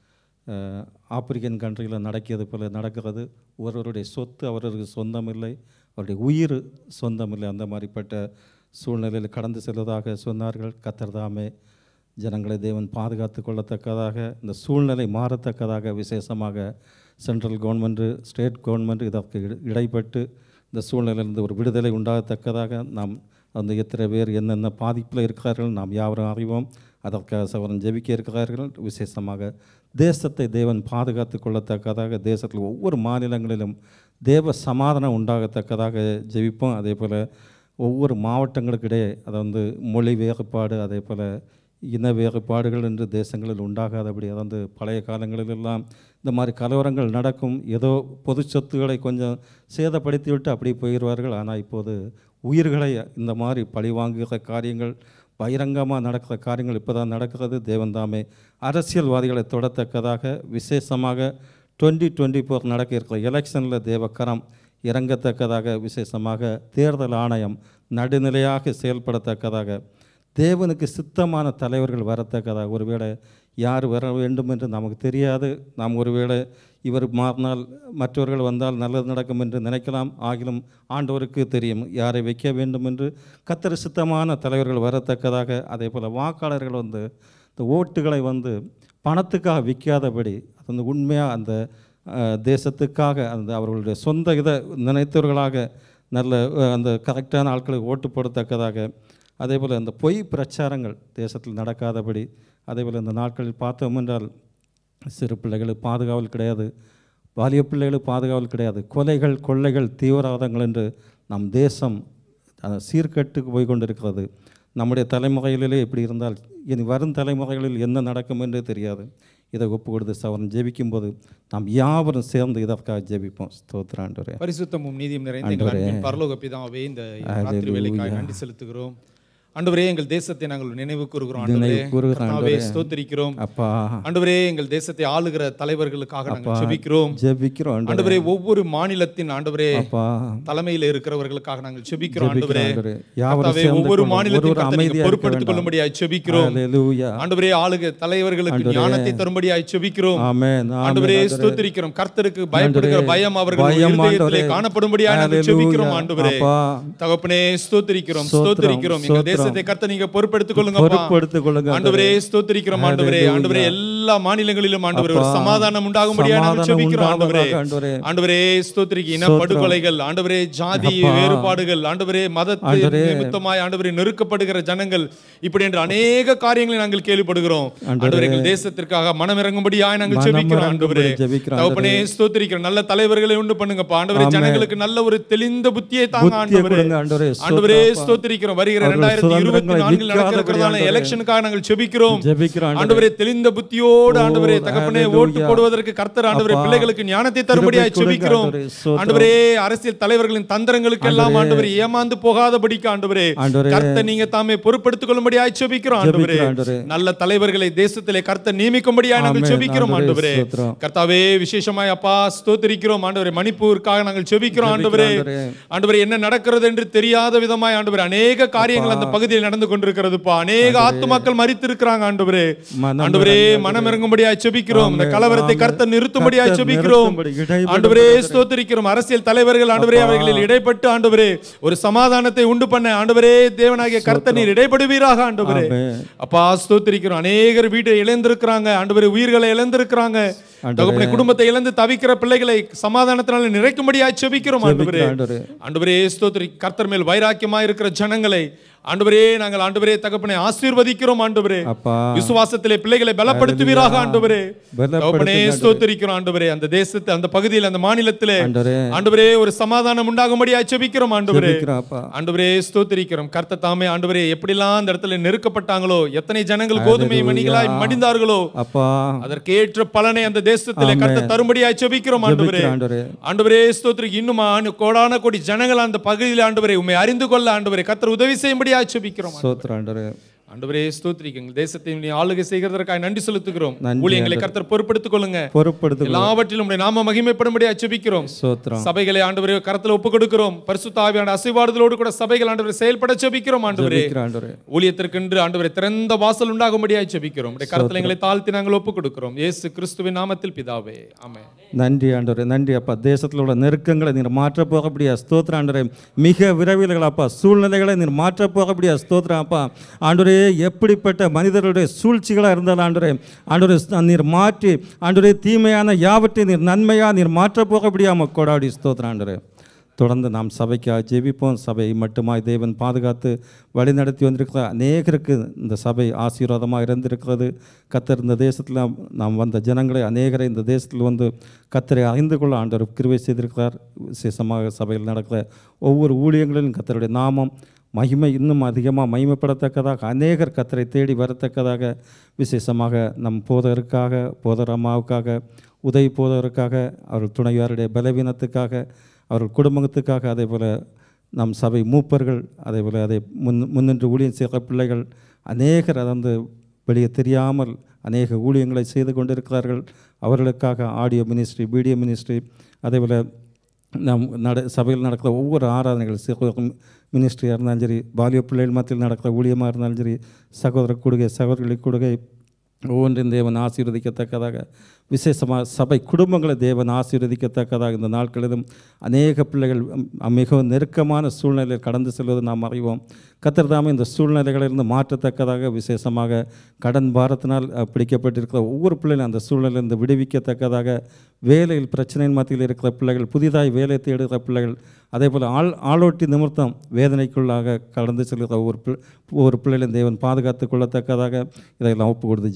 ஆப்பிரிக்கன் கண்ட்ரியில் நடக்கிறது போல் நடக்கிறது ஒருவருடைய சொத்து அவருக்கு சொந்தமில்லை அவருடைய உயிர் சொந்தமில்லை அந்த மாதிரிப்பட்ட சூழ்நிலையில் கடந்து செல்வதாக சொன்னார்கள் கத்தர்தாமே ஜனங்களை தேவன் பாதுகாத்து கொள்ளத்தக்கதாக இந்த சூழ்நிலை மாறத்தக்கதாக விசேஷமாக சென்ட்ரல் கவர்மெண்ட்டு ஸ்டேட் கவர்மெண்ட் இதற்கு இட- இடைப்பட்டு இந்த சூழ்நிலையிலிருந்து ஒரு விடுதலை உண்டாகத்தக்கதாக நாம் அந்த எத்தனை பேர் என்னென்ன பாதிப்பில் இருக்கிறார்கள் நாம் யாவரும் அறிவோம் அதற்காக சவரன் ஜெபிக்க இருக்கிறார்கள் விசேஷமாக தேசத்தை தேவன் பாதுகாத்து கொள்ளத்தக்கதாக தேசத்தில் ஒவ்வொரு மாநிலங்களிலும் தேவ சமாதானம் உண்டாகத்தக்கதாக ஜெபிப்போம் அதே போல் ஒவ்வொரு மாவட்டங்களுக்கிடையே அதை வந்து மொழி வேறுபாடு அதே போல் இன வேறுபாடுகள் என்று தேசங்களில் உண்டாகாதபடி அது வந்து பழைய காலங்களிலெல்லாம் இந்த மாதிரி கலவரங்கள் நடக்கும் ஏதோ பொது சொத்துக்களை கொஞ்சம் சேதப்படுத்தி விட்டு அப்படி போயிடுவார்கள் ஆனால் இப்போது உயிர்களை இந்த மாதிரி பழி வாங்குகிற காரியங்கள் பகிரங்கமாக நடக்கிற காரியங்கள் இப்போ தான் நடக்கிறது தேவன்தாமே அரசியல்வாதிகளை தொடத்தக்கதாக விசேஷமாக டுவெண்ட்டி டுவெண்ட்டி ஃபோர் நடக்க இருக்கிற எலெக்ஷனில் தேவக்கரம் இறங்கத்தக்கதாக விசேஷமாக தேர்தல் ஆணையம் நடுநிலையாக செயல்படத்தக்கதாக தேவனுக்கு சித்தமான தலைவர்கள் வரத்தக்கதாக ஒருவேளை யார் வர வேண்டும் என்று நமக்கு தெரியாது நாம் ஒருவேளை இவர் மாறினால் மற்றவர்கள் வந்தால் நல்லது நடக்கும் என்று நினைக்கலாம் ஆகிலும் ஆண்டவருக்கு தெரியும் யாரை வைக்க வேண்டும் என்று கத்தர் சித்தமான தலைவர்கள் வரத்தக்கதாக அதே போல் வாக்காளர்கள் வந்து இந்த ஓட்டுகளை வந்து பணத்துக்காக விற்காதபடி அது வந்து உண்மையாக அந்த அஹ், தேசத்துக்காக அந்த அவர்களுடைய சொந்த இதை நினைத்தவர்களாக நல்ல அஹ், அந்த கரெக்டான ஆட்களை ஓட்டு போடத்தக்கதாக அதே போல் அந்த பொய் பிரச்சாரங்கள் தேசத்தில் நடக்காதபடி அதே போல் இந்த நாட்களில் பார்த்தோம் என்றால் சிறு பிள்ளைகளுக்கு பாதுகாவல் கிடையாது வாலிய பிள்ளைகளுக்கு பாதுகாவல் கிடையாது கொலைகள் கொள்ளைகள் தீவிரவாதங்கள் என்று நம் தேசம் அந்த சீர்கெட்டுக்கு போய் கொண்டிருக்கிறது நம்முடைய தலைமுறைகளிலே இப்படி இருந்தால் இனி வரும் தலைமுறைகளில் என்ன நடக்கும் என்றே தெரியாது இதை ஒப்பு கொடுத்து சவரன் ஜெபிக்கும்போது நாம் யாவரும் சேர்ந்து இதற்காக ஜெபிப்போம் ஸ்தோத்திராண்டவரே பரிசுத்தமும் நீதியும் நிறைந்த எங்கள் ஆண்டவரே. அன்பின் பரலோக பிதாவே இந்த ராத்திரி வேலைக்காக நன்றி செலுத்துகிறோம் ஆண்டவரே எங்கள் தேசத்தை நாங்கள் நினைவு கூறுகிறோம் ஆண்டவரே நினைவு கூறுகிறோம், கர்த்தாவே, ஆண்டவரே. ஸ்தோத்திரிக்கிறோம் அப்பா ஆண்டவரே எங்கள் தேசத்தை ஆளுகிற தலைவர்களுக்காக நாங்கள் ஜெபிக்கிறோம் ஜெபிக்கிறோம் ஆண்டவரே ஆண்டவரே ஒவ்வொரு மாநிலத்தின் ஆண்டவரே அப்பா தலைமையில இருக்கிறவர்களுக்காக நாங்கள் ஜெபிக்கிறோம் ஜெபிக்கிறோம் ஆண்டவரே ஆண்டவரே. யாவரும் கர்த்தாவே, சேர்ந்து ஒவ்வொரு கொள்ளும். மாநிலத்தின் ஒருவர் கர்த்தர் நீங்க அமைதியா இருக்க பொறுப்படுத்திக் வேண்டாம். கொள்ளும்படியாய் ஜெபிக்கிறோம் ஹalleluya ஆண்டவரே ஆளுக தலைவர்களுக்கு ஞானத்தை தரும்படியாய் ஜெபிக்கிறோம் ஆமென் ஆமென் ஆண்டவரே ஆண்டவரே. ஸ்தோத்திரிக்கிறோம் கர்த்தருக்கு பயப்படுகிற ஆண்டவரே. பயம் அவர்கள் பயம் இருதயத்திலே ஆண்டவரே. காணப்படும்படியாய் நாங்கள் ஹalleluya. ஜெபிக்கிறோம் ஆண்டவரே அப்பா. தகப்பனே ஸ்தோத்திரிக்கிறோம் ஸ்தோத்திரம், ஸ்தோத்திரிக்கிறோம் எங்கள் ஸ்தோத்திரம். தேசத்தை கர்த்தர் நீங்க பொறுப்படுத்திக் கொள்ளுங்கப்பா பொறுப்படுத்திக் கொள்ளுங்க ஆண்டவரே ஸ்தோத்திரிக்கிறோம் ஆண்டவரே ஹalleluya. ஆண்டவரே எல்லா மாநிலங்களிலும் ஆண்டவரே ஒரு அப்பா. சமாதானம் உண்டாகும்படியாக நாங்கள் சமாதானம் ஜெபிக்கிறோம் ஆண்டவரே உண்டாவதாக ஆண்டவரே. ஆண்டவரே ஸ்தோத்திரிக்கு இன ஸ்தோத்திரம். படுகொலைகள் ஆண்டவரே ஜாதி அப்பா. வேறுபாடுகள் ஆண்டவரே மதத்தை ஆண்டவரே. நிமித்தமாய் ஆண்டவரே நெருக்கப்படுகிற ஜனங்கள் இப்படி என்ற அநேக காரியங்களை நாங்கள் கேள்விப்படுகிறோம் ஆண்டவரே எங்கள் தேசத்திற்காக மனம் இறங்கும்படியாய் நாங்கள் மனம் ஜெபிக்கிறோம் ஆண்டவரே இறங்கும்படி ஜெபிக்கிறோம் தகப்பனே ஸ்தோத்திரிக்கிறோம் நல்ல தலைவர்களை உண்டு பண்ணுங்கப்பா ஆண்டவரே ஆமென். ஜனங்களுக்கு நல்ல ஒரு தெளிந்த புத்தியை தாங்க புத்தியை ஆண்டவரே கொடுங்க ஆண்டவரே. ஆண்டவரே ஸ்தோத்திரம் அப்பா. ஸ்தோத்திரிக்கிறோம் வருகிற அவர்கள் இரண்டாயிரத்தி இருபத்தி சுதந்திரங்களை நான்கில் நடக்கிறதான விற்காதபடி எலெக்ஷனுக்காக நாங்கள் ஜெபிக்கிறோம் ஜெபிக்கிறோம் ஆண்டவரே. ஆண்டவரே தெளிந்த புத்தியோடு ஓ, ஆண்டவரே தகப்பனே ஹalleluya. ஓட்டு போடுவதற்கு கர்த்தர் ஆண்டவரே அப்பா. பிள்ளைகளுக்கு ஞானத்தை தரும்படியாய் கிருபை கொடுங்க ஜெபிக்கிறோம் ஆண்டவரே. ஸ்தோத்திரம். ஆண்டவரே அரசியல் தலைவர்களின் தந்திரங்களுக்கு எல்லாம் ஆண்டவரே ஏமாந்து போகாதபடிக்கு ஆண்டவரே ஆண்டவரே. கர்த்தர் நீங்க தாமே பொறுப்படுத்திக் கொள்ளும்படியாய் ஜெபிக்கிறோம் ஆண்டவரே ஜெபிக்கிறோம் ஆண்டவரே. நல்ல தலைவர்களை தேசத்திலே கர்த்தர் நியமிக்கும்படியாய் நாங்கள் ஆமென். ஜெபிக்கிறோம் ஆண்டவரே, ஆண்டவரே ஸ்தோத்திரம். கர்த்தாவே விசேஷமாய் அப்பா ஸ்தோத்திரிக்கிறோம் ஆண்டவரே மணிப்பூருக்காக நாங்கள் ஜெபிக்கிறோம் ஆண்டவரே ஆண்டவரே. ஆண்டவரே என்ன நடக்கிறது என்று தெரியாத விதமாய் ஆண்டவரே அநேக காரியங்கள் அந்த பகுதியில் நடந்து கொண்டிருக்கிறதுப்பா அநேக ஆத்துமாக்கள் மரித்து இருக்கிறாங்க ஆண்டவரே மனம் ஆண்டவரே இறங்கு மனம் இறங்கும்படியாய் ஜெபிக்கிறோம் இந்த ஆமென், கலவரத்தை ஆமென். கர்த்தர் நிறுத்தும்படியாய் கர்த்தர் ஜெபிக்கிறோம் நிறுத்தும்படி இடைபடும் ஆண்டவரே ஆண்டவரே. ஸ்தோத்திரிக்கிறோம் அரசியல் தலைவர்கள் ஆண்டவரே அப்பா. அவர்களில் இடைப்பட்டு ஆண்டவரே ஒரு சமாதானத்தை உண்டு பண்ண ஆண்டவரே தேவனாகிய கர்த்தர் நீர் இடைப்படுவீராக ஆண்டவரே ஆமென். அப்பா ஸ்தோத்திரிக்கிறோம் அநேகர் வீட்டை இழந்திருக்கிறாங்க ஆண்டவரே உயிர்களை இழந்திருக்கிறாங்க ஆண்டவரே. தகப்பனே குடும்பத்தை இழந்து தவிக்கிற பிள்ளைகளை சமாதானத்தினால நிறைக்கும்படியாய் ஜெபிக்கிறோம் ஆண்டவரே ஜெபிக்கிறோம் ஆண்டவரே. ஆண்டவரே ஸ்தோத்திரி கர்த்தர் மேல் வைராக்கியமா இருக்கிற ஜனங்களை ஆண்டவரே நாங்கள் ஆண்டவரே தகப்பனை ஆசீர்வதிக்கிறோம் ஆண்டவரே அப்பா விசுவாசத்திலே பிள்ளைகளை பலப்படுத்துவீராக ஆண்டவரே பலப்படுத்துங்க தகப்பனே ஆண்டவரே. ஸ்தோத்திரிக்கிறோம் ஆண்டவரே அந்த தேசத்தை அந்த பகுதியில் அந்த மாநிலத்திலே ஆண்டவரே ஆண்டவரே ஒரு சமாதானம் உண்டாகும்படியாய் ஜெபிக்கிறோம் ஆண்டவரே ஜெபிக்கிறோம் அப்பா ஆண்டவரே ஸ்தோத்திரிக்கிறோம் கர்த்த தாமே ஆண்டவரே எப்படிலாம் அந்த இடத்துல நெருக்கப்பட்டாங்களோ எத்தனை ஜனங்கள் கோதுமை ஹalleluya. மணிகளாய் மடிந்தார்களோ அப்பா அதற்கேற்ற பலனை அந்த தேசத்திலே கர்த்த தரும்படியாய் ஜெபிக்கிறோம் ஆண்டவரே ஜெபிக்கிறோம் ஆண்டவரே ஆண்டவரே ஸ்தோத்திரிக்கு இன்னும் ஆண்டு- கோடான கோடி ஜனங்கள் அந்த பகுதியில் ஆண்டவரே உண்மை அறிந்து கொள்ள ஆண்டவரே கர்த்தர் உதவி செய்யும்படியா ஜெபிக்கிறோம் ஸ்தோத்திரம் ஆண்டவரே ஆண்டவரே ஸ்தோத்திரிக்கு எங்கள் தேசத்தை நீ ஆளுகை செய்கிறதற்காக நன்றி செலுத்துகிறோம் நன்றி, ஊழியங்களை கர்த்தர் பொறுப்படுத்திக் கொள்ளுங்க பொறுப்படுத்து எல்லாவற்றிலும் உம்முடைய நாம மகிமைப்படும்படியா ஜெபிக்கிறோம் ஸ்தோத்திரம் சபைகளை ஆண்டவரே கரத்துல ஒப்பு கொடுக்கிறோம் பரிசுத்த ஆவியான அசைவாடுதலோடு கூட சபைகள் ஆண்டவரே செயல்பட ஜெபிக்கிறோம் ஆண்டவரே ஜெபிக்கிறோம் ஆண்டவரே ஊழியத்திற்கென்று ஆண்டவரே திறந்த வாசல் உண்டாகும்படியாய் ஜெபிக்கிறோம் உடைய கரத்துல எங்களை தாழ்த்தி நாங்கள் ஒப்பு கொடுக்கிறோம் இயேசு கிறிஸ்துவின் நாமத்தில் பிதாவே ஆமென் நன்றி ஆண்டவரே நன்றி அப்பா தேசத்தில் உள்ள நெருக்கங்களை நீர் மாற்ற போகக்கூடிய ஸ்தோத்திரம் ஆண்டவரே மிக விரைவில் அப்பா சூழ்நிலைகளை நீர் மாற்ற போகக்கூடிய ஸ்தோத்திரம் அப்பா ஆண்டவரே எப்படிப்பட்ட மனிதர்களுடைய சூழ்ச்சிகளாக இருந்தாலும் ஆண்டவரே ஆண்டவரே நீர் மாற்றி ஆண்டவரே தீமையான யாவற்றையும் நீர் நன்மையாக நீர் மாற்ற போகக்கூடிய கொடாடி ஸ்தோத்திரம் ஆண்டவரே தொடர்ந்து நாம் சபைக்காக ஜெபிப்போம் சபை மட்டுமாய் தேவன் பாதுகாத்து வழிநடத்தி வந்திருக்கிற அநேகருக்கு இந்த சபை ஆசீர்வாதமாக இருந்திருக்கிறது கத்தர் இந்த தேசத்தில் நாம் வந்த ஜனங்களை அநேகரை இந்த தேசத்தில் வந்து கத்தரை அறிந்து கொள்ள ஆண்டவர் கிருவை செய்திருக்கிறார் விசேஷமாக சபையில் நடக்கிற ஒவ்வொரு ஊழியங்களிலும் கத்தருடைய நாமம் மகிமை இன்னும் அதிகமாக மகிமைப்படத்தக்கதாக அநேகர் கத்தரை தேடி வரத்தக்கதாக விசேஷமாக நம் போதகருக்காக போதர் அம்மாவுக்காக உதவி போதகருக்காக அவர்கள் துணையாருடைய பலவீனத்துக்காக அவர்கள் குடும்பத்துக்காக அதே போல் நம் சபை மூப்பர்கள் அதே போல் அதை முன் முன்னின்று ஊழியம் செய்கிற பிள்ளைகள் அநேகர் அதை வந்து வெளியே தெரியாமல் அநேக ஊழியங்களை செய்து கொண்டிருக்கிறார்கள் அவர்களுக்காக ஆடியோ மினிஸ்ட்ரி வீடியோ மினிஸ்ட்ரி அதே போல் நம் நட சபையில் நடக்கிற ஒவ்வொரு ஆராதனைகள் சிறு மினிஸ்ட்ரியாக இருந்தாலும் சரி பாலிய பிள்ளைகள் மத்தியில் நடக்கிற ஊழியமாக இருந்தாலும் சரி சகோதர கூடுகை சகோதரிகளை கூடுகை ஒவ்வொன்றையும் தேவன் ஆசீர்வதிக்கத்தக்கதாக விசேஷமாக சபை குடும்பங்களை தேவன் ஆசீர்வதிக்கத்தக்கதாக இந்த நாட்களிலும் அநேக பிள்ளைகள் ம், மிகவும் நெருக்கமான சூழ்நிலையில் கடந்து செல்வதை நாம் அறிவோம் கத்தர் தாமே இந்த சூழ்நிலைகளிலிருந்து மாற்றத்தக்கதாக விசேஷமாக கடன் பாரத்தினால் அஹ், பிடிக்கப்பட்டிருக்கிற ஒவ்வொரு பிள்ளைகளும் அந்த சூழ்நிலையிலிருந்து விடுவிக்கத்தக்கதாக வேலையில் பிரச்சனையின் மத்தியில் இருக்கிற பிள்ளைகள் புதிதாய் வேலை தேடுகிற பிள்ளைகள் அதே போல் ஆள் ஆளோட்டி நிமித்தம் வேதனைக்குள்ளாக கடந்து செல்கிற ஒவ்வொரு பிள்ளை ஒவ்வொரு பிள்ளைகளையும் தேவன் பாதுகாத்து கொள்ளத்தக்கதாக இதையெல்லாம் ஒப்பு கொடுத்து ஜெய்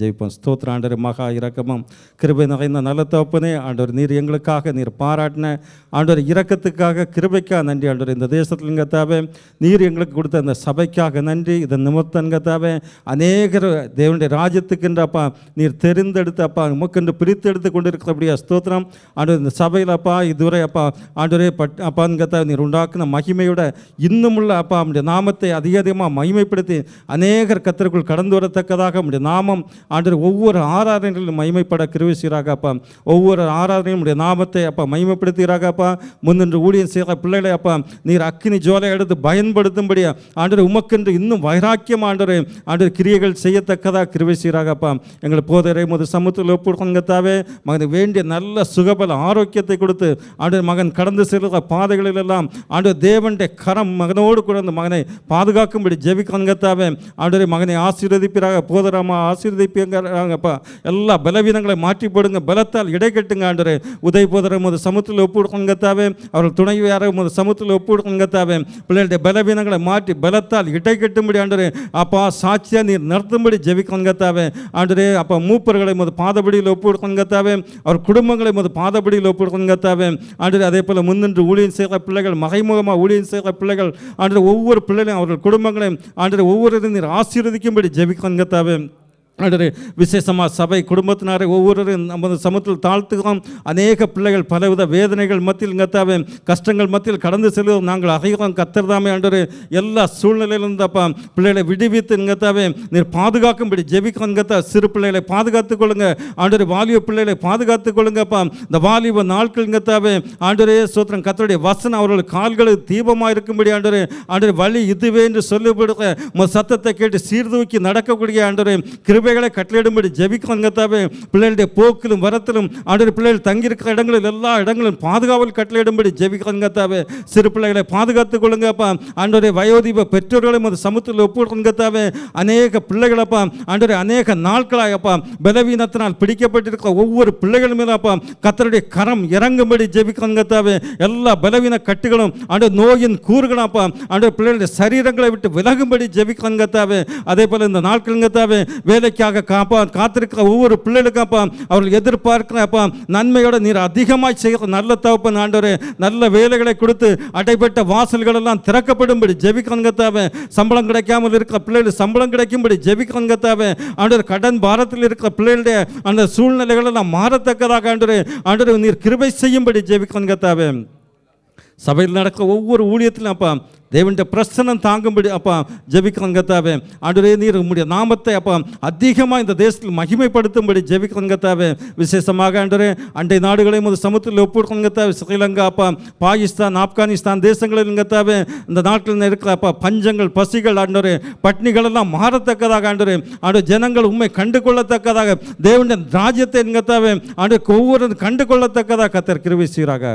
ஜெயிப்போம் ஸ்தோத்திர ஆண்டவர் மகா இரக்கமும் கிருபை நிறைந்த நல்ல தகப்பனே ஆண்டவர் நீர் எங்களுக்காக நீர் பாராட்டின ஆண்டவர் இரக்கத்துக்காக கிருபைக்காக நன்றி ஆண்டவர் இந்த தேசத்தில் கத்தாவே நீர் எங்களுக்கு கொடுத்த அந்த சபைக்காக நன்றி இதன் நிமித்தம் கத்தாவே அநேகர் தேவனுடைய ராஜ்யத்துக்குன்றப்பா நீர் தெரிந்தெடுத்தப்பா உமக்கென்று பிரித்தெடுத்து கொண்டிருக்கிறபடியா ஸ்தோத்திரம் ஆண்டவர் இந்த சபையில் அப்பா இதுவரை அப்பா ஆண்டவரே பட் அப்பான்னு கத்தா நீர் உண்டாக்குன மகிமையோட இன்னுமுள்ள அப்பா நம்முடைய நாமத்தை அதிக அதிகமாக மகிமைப்படுத்தி அநேகர் கத்தருக்குள் கடந்து வரத்தக்கதாக நம்முடைய நாமம் ஆண்டவர் ஒவ்வொரு ஆராதனைகளிலும் மகிமைப்பட கிருவிசீராக அப்பா ஒவ்வொரு ஆராதனையும் நம்முடைய நாமத்தை அப்பா மகிமைப்படுத்துகிறாக அப்பா முன்னின்று ஊழியம் செய்கிற பிள்ளைகளை அப்பா நீர் அக்கினி ஜோலை எடுத்து பயன்படுத்தும்படி ஆண்டவர் உமக்கென்று இன்னும் வைராக்கியம் ஆண்டவர் ஆண்டவர் கிரியைகள் செய்யத்தக்கதாக கிருவிசீராக அப்பா எங்கள் போதரை முது சமூகத்தில் ஒப்புக்கொங்கத்தாவே மகனுக்கு வேண்டிய நல்ல சுகபல ஆரோக்கியத்தை கொடுத்து ஆண்டவர் மகன் கடந்து செல்கிற பாதைகளிலெல்லாம் ஆண்டவர் தேவனுடைய கரம் மகனோடு கூட அந்த மகனை பாதுகாக்கும்படி ஜெபிக்கங்கத்தாவே ஆண்டவரை மகனை ஆசீர்வதிப்பிறாக போதராமா ஆசீர்வதிப்பிங்கிறாங்கப்பா எல்லா பலவீனங்களை மாற்றி போடுங்க பலத்தால் இடை கட்டுங்க ஆண்டவரே உதவி போதரம் ஒரு சமூகத்தில் ஒப்புடுங்கத்தாவே அவர்கள் துணைவியார ஒரு சமூகத்தில் ஒப்புடுங்கத்தாவே பிள்ளைகளுடைய பலவீனங்களை மாற்றி பலத்தால் இடை கட்டும்படி ஆண்டவரே அப்பா சாட்சியாக நீர் நடத்தும்படி ஜெபிக்கங்கத்தாவே ஆண்டரே அப்பா மூப்பர்களை முத பாதபடியில் ஒப்புடுங்கத்தாவே அவர் குடும்பங்களை முத பாதபடியில் ஒப்புடுங்கத்தாவே ஆண்டரே அதே போல் முன்னின்று ஊழியம் செய்கிற பிள்ளைகள் மறைமுகமாக ஊழியம் செய்கிற பிள்ளைகள் ஆண்டரை ஒவ்வொரு பிள்ளைகளையும் அவர்கள் குடும்பங்களையும் ஆண்டரை ஒவ்வொரு நீர் ஆசீர்வதிக்கும்படி ஜெபிக்கங்கத்தாவே ஆண்டரே விசேஷமாக சபை குடும்பத்தினரை ஒவ்வொருவரும் நமது சமூகத்தில் தாழ்த்துகிறோம் அநேக பிள்ளைகள் பலவித வேதனைகள் மத்தியில் கத்தாவே கஷ்டங்கள் மத்தியில் கடந்து செல்வோம் நாங்கள் அறிகிறோம் கத்தர்தாமே ஆண்டரே எல்லா சூழ்நிலையிலும் தப்பா பிள்ளைகளை விடுவித்து கத்தாவே நீர் பாதுகாக்கும்படி ஜெபிக்கிறோம் கத்தா சிறு பிள்ளைகளை பாதுகாத்துக் கொள்ளுங்க ஆண்டரே வாலிப பிள்ளைகளை பாதுகாத்துக் கொள்ளுங்கப்பா இந்த வாலிப நாட்கள் கத்தாவே ஆண்டரே சோத்திரம் கத்தருடைய வசனம் அவர்கள் கால்களுக்கு தீபமாக இருக்கும்படி ஆண்டரே ஆண்டரே வழி இதுவே என்று சொல்லிவிடுற உமது சத்தத்தை கேட்டு சீர்தூக்கி நடக்கக்கூடிய ஆண்டரே கிருபைகளை கட்டளையிடும்படி ஜெபிக்கங்கத்தாவே பிள்ளைகளுடைய போக்கிலும் வரத்திலும் ஆண்டவர் பிள்ளைகள் தங்கியிருக்கிற இடங்களில் எல்லா இடங்களும் பாதுகாவல் கட்டளையிடும்படி ஜெபிக்கங்கத்தாவே சிறு பிள்ளைகளை பாதுகாத்துக் கொள்ளுங்கப்பா ஆண்டவரை வயோதிப பெற்றோர்களையும் அது சமூகத்தில் ஒப்புடுங்கத்தாவே அநேக பிள்ளைகளப்பா ஆண்டவரை அநேக நாட்களாகப்பா பலவீனத்தினால் பிடிக்கப்பட்டிருக்கிற ஒவ்வொரு பிள்ளைகள் மீதப்பா கத்தருடைய கரம் இறங்கும்படி ஜெபிக்கங்கத்தாவே எல்லா பலவீன கட்டுகளும் ஆண்டவர் நோயின் கூறுகளப்பா ஆண்டவர் பிள்ளைகளுடைய சரீரங்களை விட்டு விலகும்படி ஜெபிக்கங்கத்தாவே அதே போல இந்த நாட்களுங்கத்தாவே வேலைக்காக காப்பா காத்திருக்கிற ஒவ்வொரு பிள்ளைகளுக்காப்பா அவர்கள் எதிர்பார்க்கிறப்பா நன்மையோட நீர் அதிகமாக செய்கிற நல்ல தகப்பன் ஆண்டவரே நல்ல வேலைகளை கொடுத்து அடைப்பட்ட வாசல்கள் எல்லாம் திறக்கப்படும்படி ஜெபிக்கங்கத்தாவே சம்பளம் கிடைக்காமல் இருக்கிற பிள்ளைகள் சம்பளம் கிடைக்கும்படி ஜெபிக்கங்கத்தாவே ஆண்டவர் கடன் பாரத்தில் இருக்கிற பிள்ளைகளுடைய அந்த சூழ்நிலைகள் எல்லாம் மாறத்தக்கதாக ஆண்டவரே ஆண்டவர் நீர் கிருபை செய்யும்படி ஜெபிக்கங்கத்தாவே சபையில் நடக்கிற ஒவ்வொரு ஊழியத்திலும் அப்பா தேவனுடைய பிரசனம் தாங்கும்படி அப்பா ஜெபிக்கிறங்கத்தாவே ஆண்டவரே நீர் உம்முடைய நாமத்தை அப்பா அதிகமாக இந்த தேசத்தில் மகிமைப்படுத்தும்படி ஜெபிக்கிறங்கத்தாவே விசேஷமாக ஆண்டவரே அண்டை நாடுகளையும் ஒரு சமுத்திரத்தில் ஒப்புக்கொங்கத்தாவே ஸ்ரீலங்கா அப்பா பாகிஸ்தான் ஆப்கானிஸ்தான் தேசங்களிலுங்கத்தாவே இந்த நாட்டில் இருக்கிற அப்பா பஞ்சங்கள் பசிகள் ஆண்டவரே பட்னிகள் எல்லாம் மாறத்தக்கதாக ஆண்டவரே ஆண்டு ஜனங்கள் உண்மை கண்டு கொள்ளத்தக்கதாக தேவனுடைய ராஜ்யத்தை என்கத்தாவே ஆண்டு ஒவ்வொரு கண்டு கொள்ளத்தக்கதாக கத்தர் கிருவி சீராக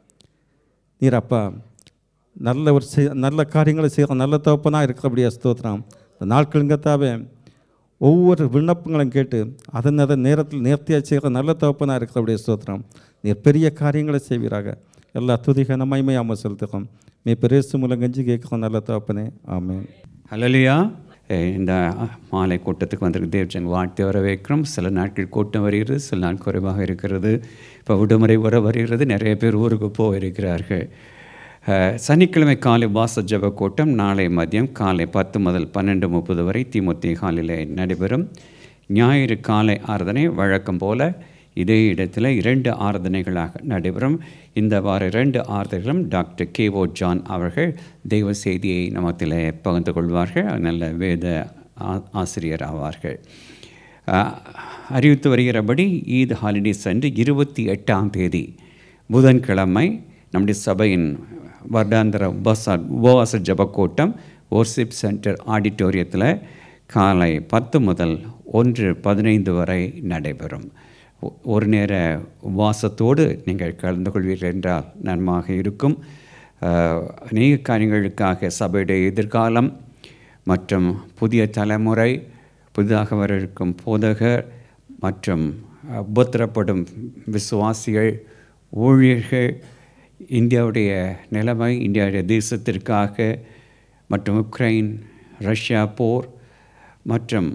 நீர் அப்பா நல்ல ஒரு செய் நல்ல காரியங்களை செய்கிற நல்ல தகப்பனாக இருக்கிறபடியா ஸ்தோத்திரம் இந்த நாட்களுங்கத்தாவே ஒவ்வொரு விண்ணப்பங்களும் கேட்டு அதன் அதன் நேரத்தில் நேர்த்தியாக செய்கிற நல்ல தகப்பனாக இருக்கிறபடியா ஸ்தோத்திரம் நீர் பெரிய காரியங்களை செய்வீராக எல்லா துதிக நமைமையாமல் செலுத்துகிறோம் மீ பெருசு மூலம் கஞ்சி கேட்குறோம் நல்ல தகப்பனே ஆமென் ஹலலியா இந்த மாலை கூட்டத்துக்கு வந்திருக்க தேவஜன் வாழ்த்து வரவேற்கிறோம் சில நாட்கள் கூட்டம் வருகிறது சில நாள் குறைவாக இருக்கிறது இப்போ விடுமுறை வர வருகிறது நிறைய பேர் ஊருக்கு போயிருக்கிறார்கள் அஹ், சனிக்கிழமை காலை வாச ஜெப கூட்டம் நாளை மதியம் காலை பத்து முதல் பன்னெண்டு முப்பது வரை திமுத்தி ஹாலில் நடைபெறும் ஞாயிறு காலை ஆராதனை வழக்கம் போல இதே இடத்துல இரண்டு ஆராதனைகளாக நடைபெறும் இந்த வார இரண்டு ஆராதனைகளும் டாக்டர் கே ஓ ஜான் அவர்கள் தெய்வ செய்தியை நமத்தில் பகிர்ந்து கொள்வார்கள் நல்ல வேத ஆ- ஆசிரியர் ஆவார்கள் அஹ், அறிவித்து வருகிறபடி ஈத் ஹாலிடேஸ் அன்று இருபத்தி எட்டாம் தேதி புதன்கிழமை நம்முடைய சபையின் வருடாந்திர உபவாச உபவாச ஜபக்கூட்டம் ஓர்சிப் சென்டர் ஆடிட்டோரியத்தில் காலை பத்து முதல் ஒன்று பதினைந்து வரை நடைபெறும் ஒ- ஒரு நேர உபவாசத்தோடு நீங்கள் கலந்து கொள்வீர்கள் என்றால் நன்மாக இருக்கும் அஹ், அநேக காரியங்களுக்காக சபையுடைய எதிர்காலம் மற்றும் புதிய தலைமுறை புதிதாக வர இருக்கும் போதகர் மற்றும் உபத்திரப்படும் விசுவாசிகள் ஊழியர்கள் இந்தியாவுடைய நிலைமை இந்தியாவுடைய தேசத்திற்காக மற்றும் உக்ரைன் ரஷ்யா போர் மற்றும்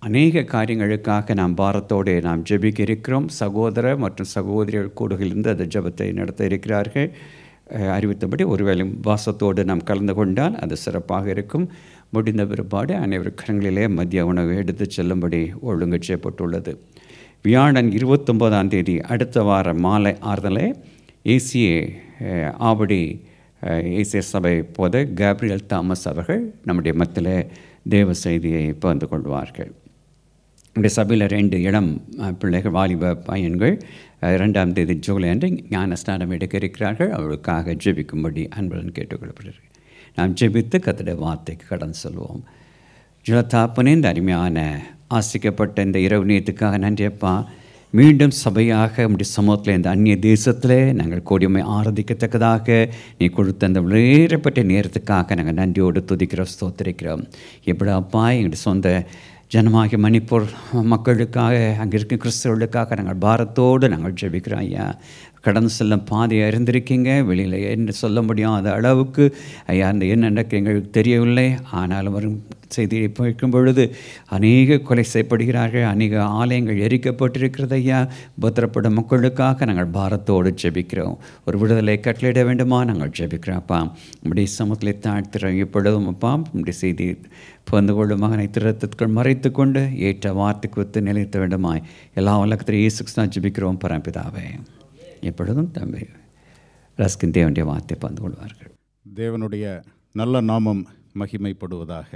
அநேக காரியங்களுக்காக நாம் பாரத்தோடு நாம் ஜெபிக்க இருக்கிறோம் சகோதர மற்றும் சகோதரிகள் கூடுகளிலிருந்து அந்த ஜெபத்தை நடத்த இருக்கிறார்கள் அஹ், அறிவித்தபடி ஒருவேளை வாசத்தோடு நாம் கலந்து கொண்டால் அது சிறப்பாக இருக்கும் முடிந்த பிற்பாடு அனைவர் கரங்களிலே மதிய உணவு எடுத்துச் செல்லும்படி ஒழுங்கு செய்யப்பட்டுள்ளது வியாழன் இருபத்தொம்போதாம் தேதி அடுத்த வார மாலை ஆறுதலை ஏசிஏ அஹ், ஆவடி அஹ், ஏசிய சபை போத கேப்ரியல் தாமஸ் அவர்கள் நம்முடைய மத்தியில் தேவ செய்தியை பகிர்ந்து கொள்வார்கள் நம்முடைய சபையில் ரெண்டு இளம் அஹ், பிள்ளைகள் வாலிப பையன்கள் அஹ், இரண்டாம் தேதி ஜூலை அன்று ஞான ஸ்நானம் எடுக்க இருக்கிறார்கள் அவர்களுக்காக ஜெபிக்கும்படி அன்புடன் கேட்டுக்கொள்ளப்படுகிறது நாம் ஜெபித்து கத்தட வார்த்தைக்கு கடன் சொல்வோம் ஜலத்தாப்பனே இந்த அருமையான ஆசிக்கப்பட்ட இந்த இரவு நேரத்துக்காக நன்றியப்பா மீண்டும் சபையாக நம்முடைய சமூகத்தில் இந்த அந்நிய தேசத்தில் நாங்கள் கோடியுமை ஆராதிக்கத்தக்கதாக நீ கொடுத்த அந்த வேறுபட்ட நேரத்துக்காக நாங்கள் நன்றியோடு துதிக்கிறோம் ஸ்தோத்திரிக்கிறோம் எப்படி அப்பா எங்களுடைய சொந்த ஜனமாகிய மணிப்பூர் மக்களுக்காக அங்கே இருக்க கிறிஸ்தவர்களுக்காக நாங்கள் பாரத்தோடு நாங்கள் ஜெபிக்கிறோம் ஐயா கடந்து செல்லும் பாதையை அறிந்திருக்கீங்க வெளியில் என்ன சொல்ல முடியாத அளவுக்கு ஐயா அந்த என்ன நடக்க எங்களுக்கு தெரியவில்லை ஆனாலும் வரும் செய்தியை பார்க்கும் பொழுது அநேக கொலை செய்யப்படுகிறார்கள் அநேக ஆலயங்கள் எரிக்கப்பட்டிருக்கிறது ஐயா பத்திரப்படும் மக்களுக்காக நாங்கள் பாரத்தோடு ஜெபிக்கிறோம் ஒரு விடுதலை கட்டளையிட வேண்டுமா நாங்கள் ஜெபிக்கிறோம் அப்பா நம்முடைய சமூகத்தில் தாழ்த்துறோம் இப்பொழுதும் அப்பா நம்முடைய செய்தி பந்து கொள்ளும் மகனை திறத்திற்குள் மறைத்து கொண்டு ஏற்ற வார்த்தைக்கு ஒத்து நிலைத்த வேண்டுமாய் எல்லா உலகத்திலும் இயேசு கிறிஸ்துவினால் ஜெபிக்கிறோம் பரம்பிதாவே எப்பொழுதும் தம்பி ரஸ்கின் தேவனுடைய வார்த்தை பந்து கொள்வார்கள் தேவனுடைய நல்ல நாமம் மகிமைப்படுவதாக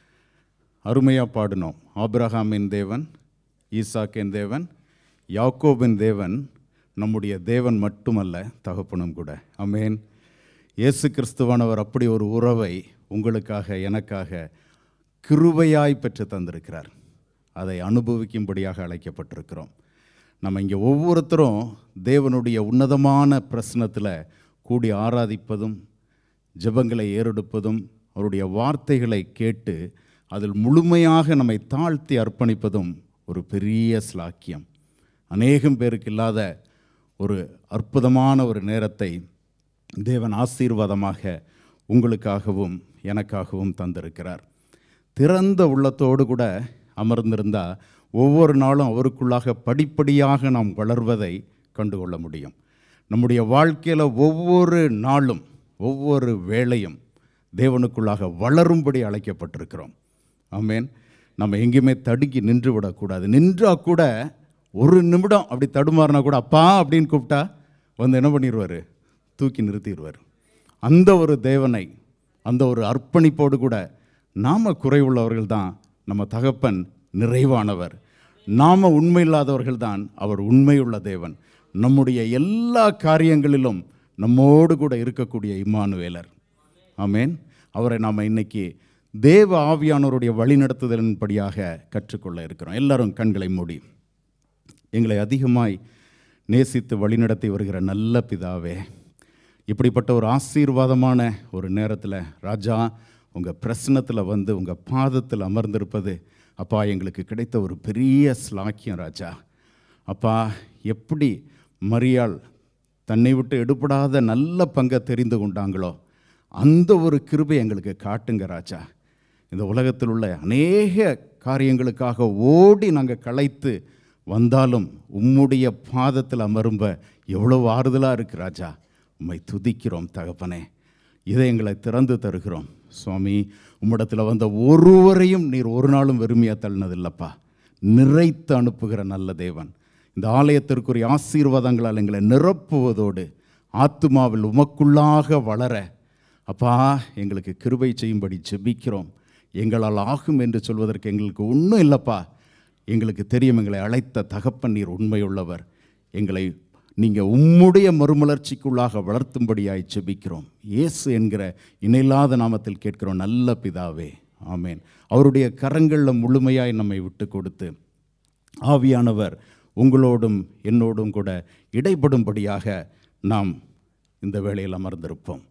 அருமையாக பாடினோம் ஆபிரகாமின் தேவன் ஈசாக்கின் தேவன் யாக்கோபின் தேவன் நம்முடைய தேவன் மட்டுமல்ல தகப்பனும் கூட அமேன் இயேசு கிறிஸ்துவானவர் அப்படி ஒரு உறவை உங்களுக்காக எனக்காக கிருபையாய் பெற்று தந்திருக்கிறார் அதை அனுபவிக்கும்படியாக அழைக்கப்பட்டிருக்கிறோம் நம்ம இங்கே ஒவ்வொருத்தரும் தேவனுடைய உன்னதமான பிரசனத்தில் கூடி ஆராதிப்பதும் ஜெபங்களை ஏறெடுப்பதும் அவருடைய வார்த்தைகளை கேட்டு அதில் முழுமையாக நம்மை தாழ்த்தி அர்ப்பணிப்பதும் ஒரு பெரிய ஸ்லாக்கியம் அநேகம் பேருக்கு இல்லாத ஒரு அற்புதமான ஒரு நேரத்தை தேவன் ஆசீர்வாதமாக உங்களுக்காகவும் எனக்காகவும் தந்திருக்கிறார் திறந்த உள்ளத்தோடு கூட அமர்ந்திருந்தா ஒவ்வொரு நாளும் அவருக்குள்ளாக படிப்படியாக நாம் வளர்வதை கண்டுகொள்ள முடியும் நம்முடைய வாழ்க்கையில் ஒவ்வொரு நாளும் ஒவ்வொரு வேளையும் தேவனுக்குள்ளாக வளரும்படி அழைக்கப்பட்டிருக்கிறோம் ஆமேன் நம்ம எங்கேயுமே தடுக்கி நின்று விடக்கூடாது நின்றா கூட ஒரு நிமிடம் அப்படி தடுமாறினா கூட அப்பா அப்படின்னு கூப்பிட்டா வந்து என்ன பண்ணிடுவார் தூக்கி நிறுத்திடுவார் அந்த ஒரு தேவனை அந்த ஒரு அர்ப்பணிப்போடு கூட நாம் குறைவுள்ளவர்கள் தான் நம்ம தகப்பன் நிறைவானவர் நாம் உண்மையில்லாதவர்கள் தான் அவர் உண்மையுள்ள தேவன் நம்முடைய எல்லா காரியங்களிலும் நம்மோடு கூட இருக்கக்கூடிய இம்மானுவேலர் ஆமேன் அவரை நாம் இன்னைக்கு தேவ ஆவியானவருடைய வழிநடத்துதலின்படியாக கற்றுக்கொள்ள இருக்கிறோம் எல்லாரும் கண்களை மூடி எங்களை அதிகமாய் நேசித்து வழிநடத்தி வருகிற நல்ல பிதாவே இப்படிப்பட்ட ஒரு ஆசீர்வாதமான ஒரு நேரத்தில் ராஜா உங்கள் பிரசனத்தில் வந்து உங்கள் பாதத்தில் அமர்ந்திருப்பது அப்பா எங்களுக்கு கிடைத்த ஒரு பெரிய ஸ்லாக்கியம் ராஜா அப்பா எப்படி மரியாள் தன்னை விட்டு எடுபடாத நல்ல பங்கை தெரிந்து கொண்டாங்களோ அந்த ஒரு கிருபை எங்களுக்கு காட்டுங்க ராஜா இந்த உலகத்தில் உள்ள அநேக காரியங்களுக்காக ஓடி நாங்கள் களைத்து வந்தாலும் உம்முடைய பாதத்தில் அமரும்ப எவ்வளவு ஆறுதலாக இருக்கு ராஜா உம்மை துதிக்கிறோம் தகப்பனே இதை எங்களை திறந்து தருகிறோம் சுவாமி உம்மிடத்தில் வந்த ஒருவரையும் நீர் ஒரு நாளும் வெறுமையாக தள்ளினதில்லப்பா நிறைத்து அனுப்புகிற நல்ல தேவன் இந்த ஆலயத்திற்குரிய ஆசீர்வாதங்களால் எங்களை நிரப்புவதோடு ஆத்துமாவில் உமக்குள்ளாக வளர அப்பா எங்களுக்கு கிருபை செய்யும்படி ஜெபிக்கிறோம் எங்களால் ஆகும் என்று சொல்வதற்கு எங்களுக்கு ஒன்றும் இல்லைப்பா எங்களுக்கு தெரியும் எங்களை அழைத்த தகப்பன் நீர் உண்மையுள்ளவர் எங்களை நீங்கள் உம்முடைய மறுமலர்ச்சிக்குள்ளாக வளர்த்தும்படியாய் ஜெபிக்கிறோம் இயேசு என்கிற இணையில்லாத நாமத்தில் கேட்கிறோம் நல்ல பிதாவே ஆமேன் அவருடைய கரங்களில் முழுமையாய் நம்மை விட்டு கொடுத்து ஆவியானவர் உங்களோடும் என்னோடும் கூட இடைப்படும்படியாக நாம் இந்த வேளையில் அமர்ந்திருப்போம்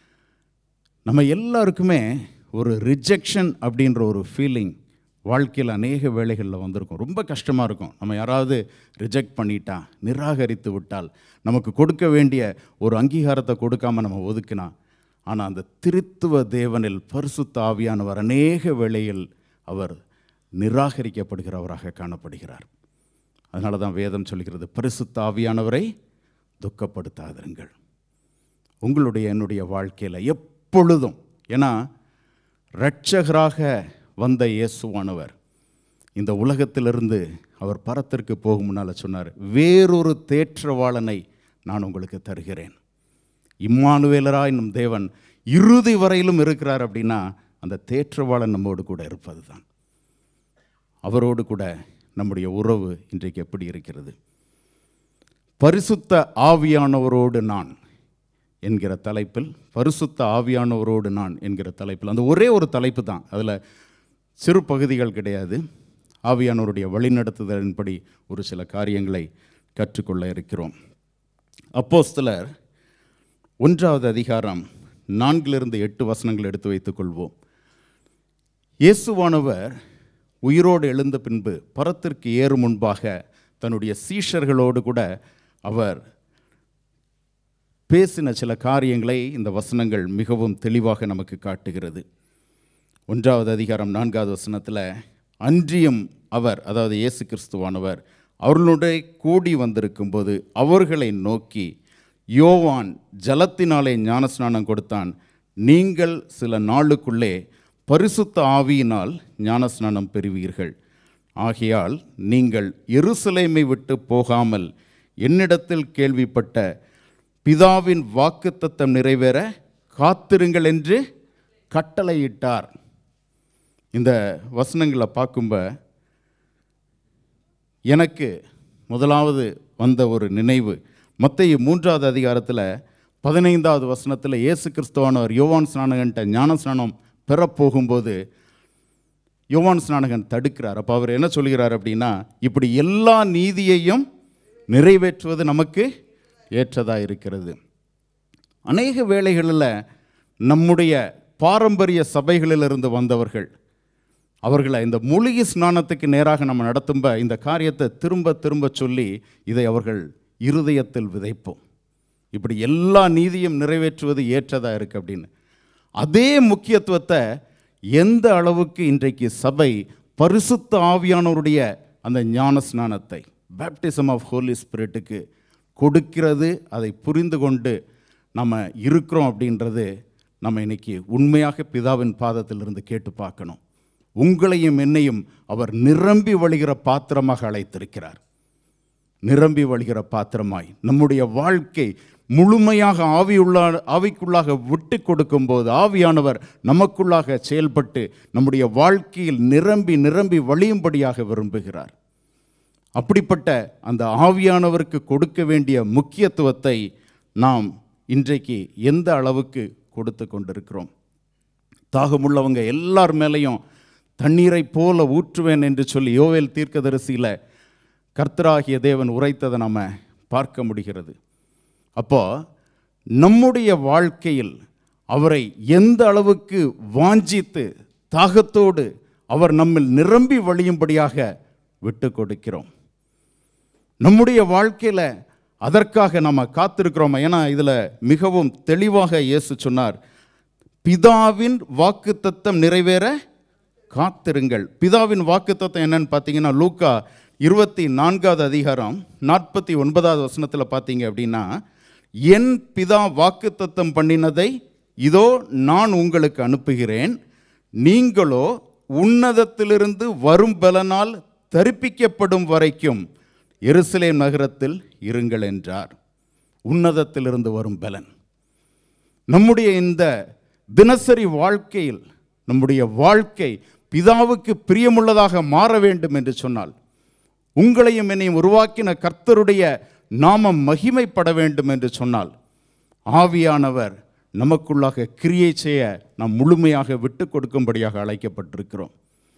நம்ம எல்லாருக்குமே ஒரு ரிஜெக்ஷன் அப்படின்ற ஒரு ஃபீலிங் வாழ்க்கையில் அநேக வேலைகளில் வந்திருக்கும் ரொம்ப கஷ்டமாக இருக்கும் நம்ம யாராவது ரிஜெக்ட் பண்ணிட்டா நிராகரித்து விட்டால் நமக்கு கொடுக்க வேண்டிய ஒரு அங்கீகாரத்தை கொடுக்காம நம்ம ஒதுக்கினா ஆனால் அந்த திருத்துவ தேவனில் பரிசுத்த ஆவியானவர் அநேக வேளையில் அவர் நிராகரிக்கப்படுகிறவராக காணப்படுகிறார் அதனால தான் வேதம் சொல்கிறது பரிசுத்த ஆவியானவரை துக்கப்படுத்தாதிருங்கள் உங்களுடைய என்னுடைய வாழ்க்கையில் எப்பொழுதும் ஏன்னா இரட்சகராக வந்த இயேசுவானவர் இந்த உலகத்திலிருந்து அவர் பரத்திற்கு போகும் முன்னால் சொன்னார் வேறொரு தேற்றவாளனை நான் உங்களுக்கு தருகிறேன் இம்மானுவேலராய் நம் தேவன் இறுதி வரையிலும் இருக்கிறார் அப்படின்னா அந்த தேற்றவாளன் நம்மோடு கூட இருப்பது தான் அவரோடு கூட நம்முடைய உறவு இன்றைக்கு எப்படி இருக்கிறது பரிசுத்த ஆவியானவரோடு நான் என்கிற தலைப்பில் பரிசுத்த ஆவியானவரோடு நான் என்கிற தலைப்பில் அந்த ஒரே ஒரு தலைப்பு தான் அதில் சிறு பகுதிகள் கிடையாது ஆவியானவருடைய வழிநடத்துதலின்படி ஒரு சில காரியங்களை கற்றுக்கொள்ள இருக்கிறோம் அப்போஸ்தலர் ஒன்றாவது அதிகாரம் நான்கிலிருந்து எட்டு வசனங்கள் எடுத்து வைத்துக் கொள்வோம் இயேசுவானவர் உயிரோடு எழுந்த பின்பு பரத்திற்கு ஏறும் முன்பாக தன்னுடைய சீஷர்களோடு கூட அவர் பேசின சில காரியங்களை இந்த வசனங்கள் மிகவும் தெளிவாக நமக்கு காட்டுகிறது ஒன்றாவது அதிகாரம் நான்காவது வசனத்தில் அன்றியும் அவர் அதாவது இயேசு கிறிஸ்துவானவர் அவர்களுடைய கூடி வந்திருக்கும்போது அவர்களை நோக்கி யோவான் ஜலத்தினாலே ஞானஸ்நானம் கொடுத்தான் நீங்கள் சில நாளுக்குள்ளே பரிசுத்த ஆவியினால் ஞானஸ்நானம் பெறுவீர்கள் ஆகையால் நீங்கள் எருசலேமை விட்டு போகாமல் என்னிடத்தில் கேள்விப்பட்ட பிதாவின் வாக்குத்தத்தம் நிறைவேற காத்திருங்கள் என்று கட்டளையிட்டார் இந்த வசனங்களை பார்க்கும்ப எனக்கு முதலாவது வந்த ஒரு நினைவு மத்திய மூன்றாவது அதிகாரத்தில் பதினைந்தாவது வசனத்தில் இயேசு கிறிஸ்துவானவர் யோவான் ஸ்நானகன்ட்ட ஞான ஸ்நானம் பெறப்போகும்போது யோவான் ஸ்நானகன் தடுக்கிறார் அப்போ அவர் என்ன சொல்கிறார் அப்படின்னா இப்படி எல்லா நீதியையும் நிறைவேற்றுவது நமக்கு ஏற்றதாக இருக்கிறது அநேக வேளைகளில் நம்முடைய பாரம்பரிய சபைகளிலிருந்து வந்தவர்கள் அவர்களை இந்த மூலிகை ஸ்நானத்துக்கு நேராக நம்ம நடத்தும்ப இந்த காரியத்தை திரும்ப திரும்ப சொல்லி இதை அவர்கள் இருதயத்தில் விதைப்போம் இப்படி எல்லா நீதியும் நிறைவேற்றுவது ஏற்றதாக இருக்குது அப்படின்னு அதே முக்கியத்துவத்தை எந்த அளவுக்கு இன்றைக்கு சபை பரிசுத்த ஆவியானவருடைய அந்த ஞான ஸ்நானத்தை பேப்டிசம் ஆஃப் ஹோலி ஸ்பிரிட்டுக்கு கொடுக்கிறது அதை புரிந்து கொண்டு நம்ம இருக்கிறோம் அப்படின்றது நம்ம இன்னைக்கு உண்மையாக பிதாவின் பாதத்திலிருந்து கேட்டு பார்க்கணும் உங்களையும் என்னையும் அவர் நிரம்பி வழிகிற பாத்திரமாக அழைத்திருக்கிறார் நிரம்பி வழிகிற பாத்திரமாய் நம்முடைய வாழ்க்கை முழுமையாக ஆவியுள்ள ஆவிக்குள்ளாக விட்டு கொடுக்கும்போது ஆவியானவர் நமக்குள்ளாக செயல்பட்டு நம்முடைய வாழ்க்கையில் நிரம்பி நிரம்பி வழியும்படியாக விரும்புகிறார் அப்படிப்பட்ட அந்த ஆவியானவருக்கு கொடுக்க வேண்டிய முக்கியத்துவத்தை நாம் இன்றைக்கு எந்த அளவுக்கு கொடுத்து கொண்டிருக்கிறோம் தாகமுள்ளவங்க எல்லார் மேலேயும் தண்ணீரை போல ஊற்றுவேன் என்று சொல்லி யோவேல் தீர்க்கதரிசியில் கர்த்தராகிய தேவன் உரைத்ததை நாம் பார்க்க முடிகிறது அப்போ நம்முடைய வாழ்க்கையில் அவரை எந்த அளவுக்கு வாஞ்சித்து தாகத்தோடு அவர் நம்மில் நிரம்பி வழியும்படியாக விட்டு கொடுக்கிறோம் நம்முடைய வாழ்க்கையில் அதற்காக நம்ம காத்திருக்கிறோம் ஏன்னா இதில் மிகவும் தெளிவாக இயேசு சொன்னார் பிதாவின் வாக்குத்தத்தம் நிறைவேற காத்திருங்கள் பிதாவின் வாக்குத்தத்தம் என்னன்னு பார்த்தீங்கன்னா லூக்கா இருபத்தி நான்காவது அதிகாரம் நாற்பத்தி ஒன்பதாவது வசனத்தில் பார்த்தீங்க அப்படின்னா என் பிதா வாக்குத்தத்தம் பண்ணினதை இதோ நான் உங்களுக்கு அனுப்புகிறேன் நீங்களோ உன்னதத்திலிருந்து வரும் பலனால் தரிப்பிக்கப்படும் வரைக்கும் எருசலேம் நகரத்தில் இருங்கள் என்றார் உன்னதத்திலிருந்து வரும் பலன் நம்முடைய இந்த தினசரி வாழ்க்கையில் நம்முடைய வாழ்க்கை பிதாவுக்கு பிரியமுள்ளதாக மாற வேண்டும் என்று சொன்னால் உங்களையும் என்னையும் உருவாக்கின கர்த்தருடைய நாமம் மகிமைப்பட வேண்டும் என்று சொன்னால் ஆவியானவர் நமக்குள்ளாக கிரியை செய்ய நாம் முழுமையாக விட்டு கொடுக்கும்படியாக அழைக்கப்பட்டிருக்கிறோம்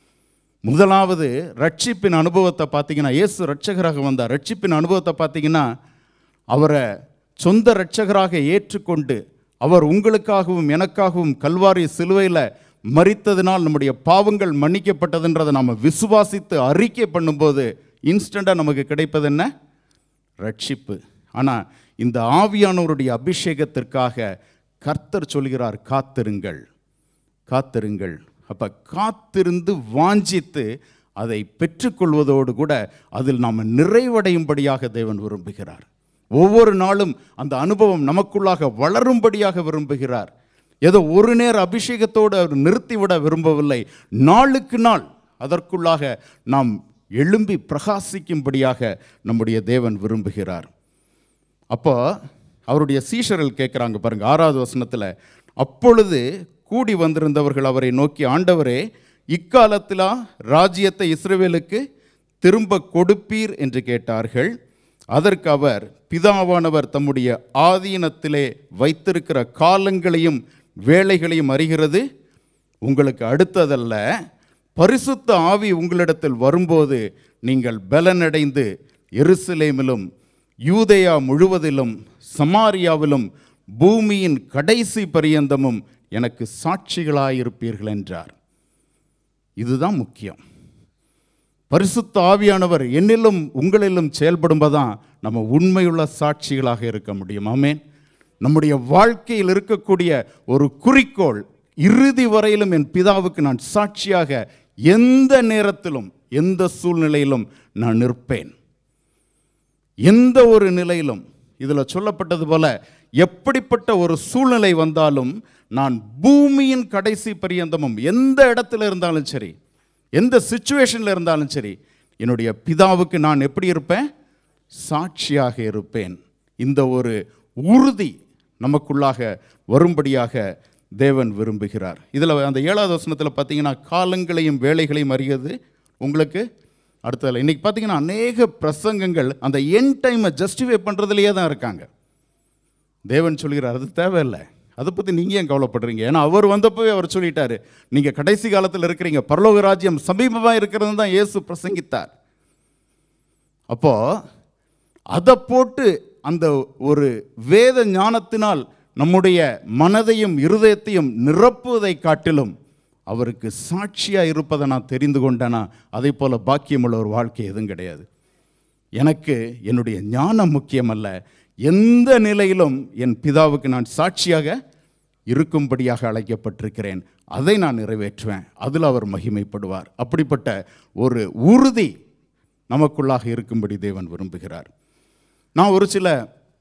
முதலாவது ரட்சிப்பின் அனுபவத்தை பார்த்தீங்கன்னா இயேசு ரட்சகராக வந்தார் ரட்சிப்பின் அனுபவத்தை பார்த்தீங்கன்னா அவரை சொந்த ரட்சகராக ஏற்றுக்கொண்டு அவர் உங்களுக்காகவும் எனக்காகவும் கல்வாரி சிலுவையில் மறித்ததினால் நம்முடைய பாவங்கள் மன்னிக்கப்பட்டதுன்றதை நாம் விசுவாசித்து அறிக்கை பண்ணும்போது இன்ஸ்டண்ட்டாக நமக்கு கிடைப்பது என்ன ரட்சிப்பு ஆனால் இந்த ஆவியானவருடைய அபிஷேகத்திற்காக கர்த்தர் சொல்கிறார் காத்திருங்கள் காத்திருங்கள் அப்போ காத்திருந்து வாஞ்சித்து அதை பெற்றுக்கொள்வதோடு கூட அதில் நாம் நிறைவடையும்படியாக தேவன் விரும்புகிறார் ஒவ்வொரு நாளும் அந்த அனுபவம் நமக்குள்ளாக வளரும்படியாக விரும்புகிறார் ஏதோ ஒரு நேர அபிஷேகத்தோடு அவர் நிறுத்திவிட விரும்பவில்லை நாளுக்கு நாள் அதற்குள்ளாக நாம் எழும்பி பிரகாசிக்கும்படியாக நம்முடைய தேவன் விரும்புகிறார் அப்போ அவருடைய சீஷர்கள் கேட்குறாங்க பாருங்க ஆறாவது வசனத்தில் அப்பொழுது கூடி வந்திருந்தவர்கள் அவரை நோக்கி ஆண்டவரே இக்காலத்திலா ராஜ்யத்தை இஸ்ரவேலுக்கு திரும்ப கொடுப்பீர் என்று கேட்டார்கள் அதற்கு அவர் பிதாவானவர் தம்முடைய ஆதீனத்திலே வைத்திருக்கிற காலங்களையும் வேலைகளையும் அறிகிறது உங்களுக்கு அடுத்ததல்ல பரிசுத்த ஆவி உங்களிடத்தில் வரும்போது நீங்கள் பலனடைந்து எருசலேமிலும் யூதேயா முழுவதிலும் சமாரியாவிலும் பூமியின் கடைசி பரியந்தமும் எனக்கு சாட்சிகளாயிருப்பீர்கள் என்றார் இதுதான் முக்கியம் பரிசுத்த ஆவியானவர் என்னிலும் உங்களிலும் செயல்படும்போதான் நம்ம உண்மையுள்ள சாட்சிகளாக இருக்க முடியும் ஆமேன் நம்முடைய வாழ்க்கையில் இருக்கக்கூடிய ஒரு குறிக்கோள் இறுதி வரையிலும் என் பிதாவுக்கு நான் சாட்சியாக எந்த நேரத்திலும் எந்த சூழ்நிலையிலும் நான் நிற்பேன் எந்த ஒரு நிலையிலும் இதில் சொல்லப்பட்டது போல எப்படிப்பட்ட ஒரு சூழ்நிலை வந்தாலும் நான் பூமியின் கடைசி பரியந்தமும் எந்த இடத்துல இருந்தாலும் சரி எந்த சுச்சுவேஷனில் இருந்தாலும் சரி என்னுடைய பிதாவுக்கு நான் எப்படி இருப்பேன் சாட்சியாக இருப்பேன் இந்த ஒரு உறுதி நமக்குள்ளாக வரும்படியாக தேவன் விரும்புகிறார் இதில் அந்த ஏழாவது வசனத்தில் பார்த்தீங்கன்னா காலங்களையும் வேலைகளையும் அறிகிறது உங்களுக்கு அடுத்ததில் இன்றைக்கி பார்த்தீங்கன்னா அநேக பிரசங்கங்கள் அந்த என் டைமை ஜஸ்டிஃபை பண்ணுறதுலையே தான் இருக்காங்க தேவன் சொல்கிறார் அது தேவையில்லை அதை பற்றி நீங்கள் ஏன் கவலைப்படுறீங்க ஏன்னா அவர் வந்தப்போவே அவர் சொல்லிட்டாரு நீங்கள் கடைசி காலத்தில் இருக்கிறீங்க பரலோக ராஜ்யம் சமீபமாக இருக்கிறது தான் இயேசு பிரசங்கித்தார் அப்போ அதை போட்டு அந்த ஒரு வேத ஞானத்தினால் நம்முடைய மனதையும் இருதயத்தையும் நிரப்புவதை காட்டிலும் அவருக்கு சாட்சியாக இருப்பதை நான் தெரிந்து கொண்டேனா அதே போல் பாக்கியமுள்ள ஒரு வாழ்க்கை எதுவும் கிடையாது எனக்கு என்னுடைய ஞானம் முக்கியமல்ல எந்த நிலையிலும் என் பிதாவுக்கு நான் சாட்சியாக இருக்கும்படியாக அழைக்கப்பட்டிருக்கிறேன் அதை நான் நிறைவேற்றுவேன் அதில் அவர் மகிமைப்படுவார் அப்படிப்பட்ட ஒரு உறுதி நமக்குள்ளாக இருக்கும்படி தேவன் விரும்புகிறார் நான் ஒரு சில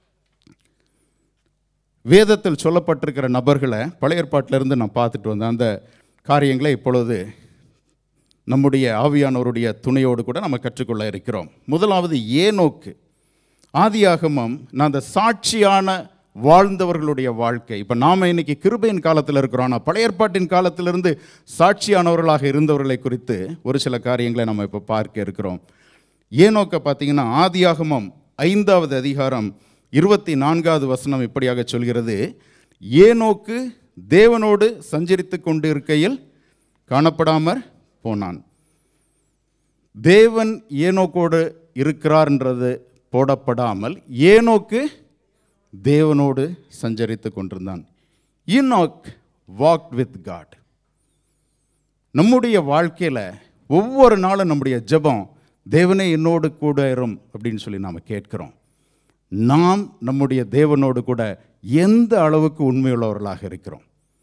வேதத்தில் சொல்லப்பட்டிருக்கிற நபர்களை பழைய ஏற்பாட்டிலிருந்து நான் பார்த்துட்டு வந்தேன் அந்த காரியங்களை இப்பொழுது நம்முடைய ஆவியானவருடைய துணையோடு கூட நம்ம கற்றுக்கொள்ள இருக்கிறோம் முதலாவது ஏனோக்கு ஆதியாகமம் நான் அந்த சாட்சியான வாழ்ந்தவர்களுடைய வாழ்க்கை இப்போ நாம் இன்னைக்கு கிருபையின் காலத்தில் இருக்கிறோம் ஆனால் பழைய ஏற்பாட்டின் காலத்திலிருந்து சாட்சியானவர்களாக இருந்தவர்களை குறித்து ஒரு சில காரியங்களை நம்ம இப்போ பார்க்க இருக்கிறோம் ஏனோக்க பார்த்தீங்கன்னா ஆதியாகமம் ஐந்தாவது அதிகாரம் இருபத்தி நான்காவது வசனம் இப்படியாக சொல்கிறது ஏனோக்கு தேவனோடு சஞ்சரித்து கொண்டு இருக்கையில் காணப்படாமற் போனான் தேவன் ஏனோக்கோடு இருக்கிறார்ன்றது போடப்படாமல் ஏனோக்கு தேவனோடு சஞ்சரித்து கொண்டிருந்தான் ஈனோக் வாக் வித் காட் நம்முடைய வாழ்க்கையில் ஒவ்வொரு நாளும் நம்முடைய ஜெபம் தேவனே என்னோடு கூட இரும் அப்படின்னு சொல்லி நாம் கேட்கிறோம் நாம் நம்முடைய தேவனோடு கூட எந்த அளவுக்கு உண்மையுள்ளவர்களாக இருக்கிறோம்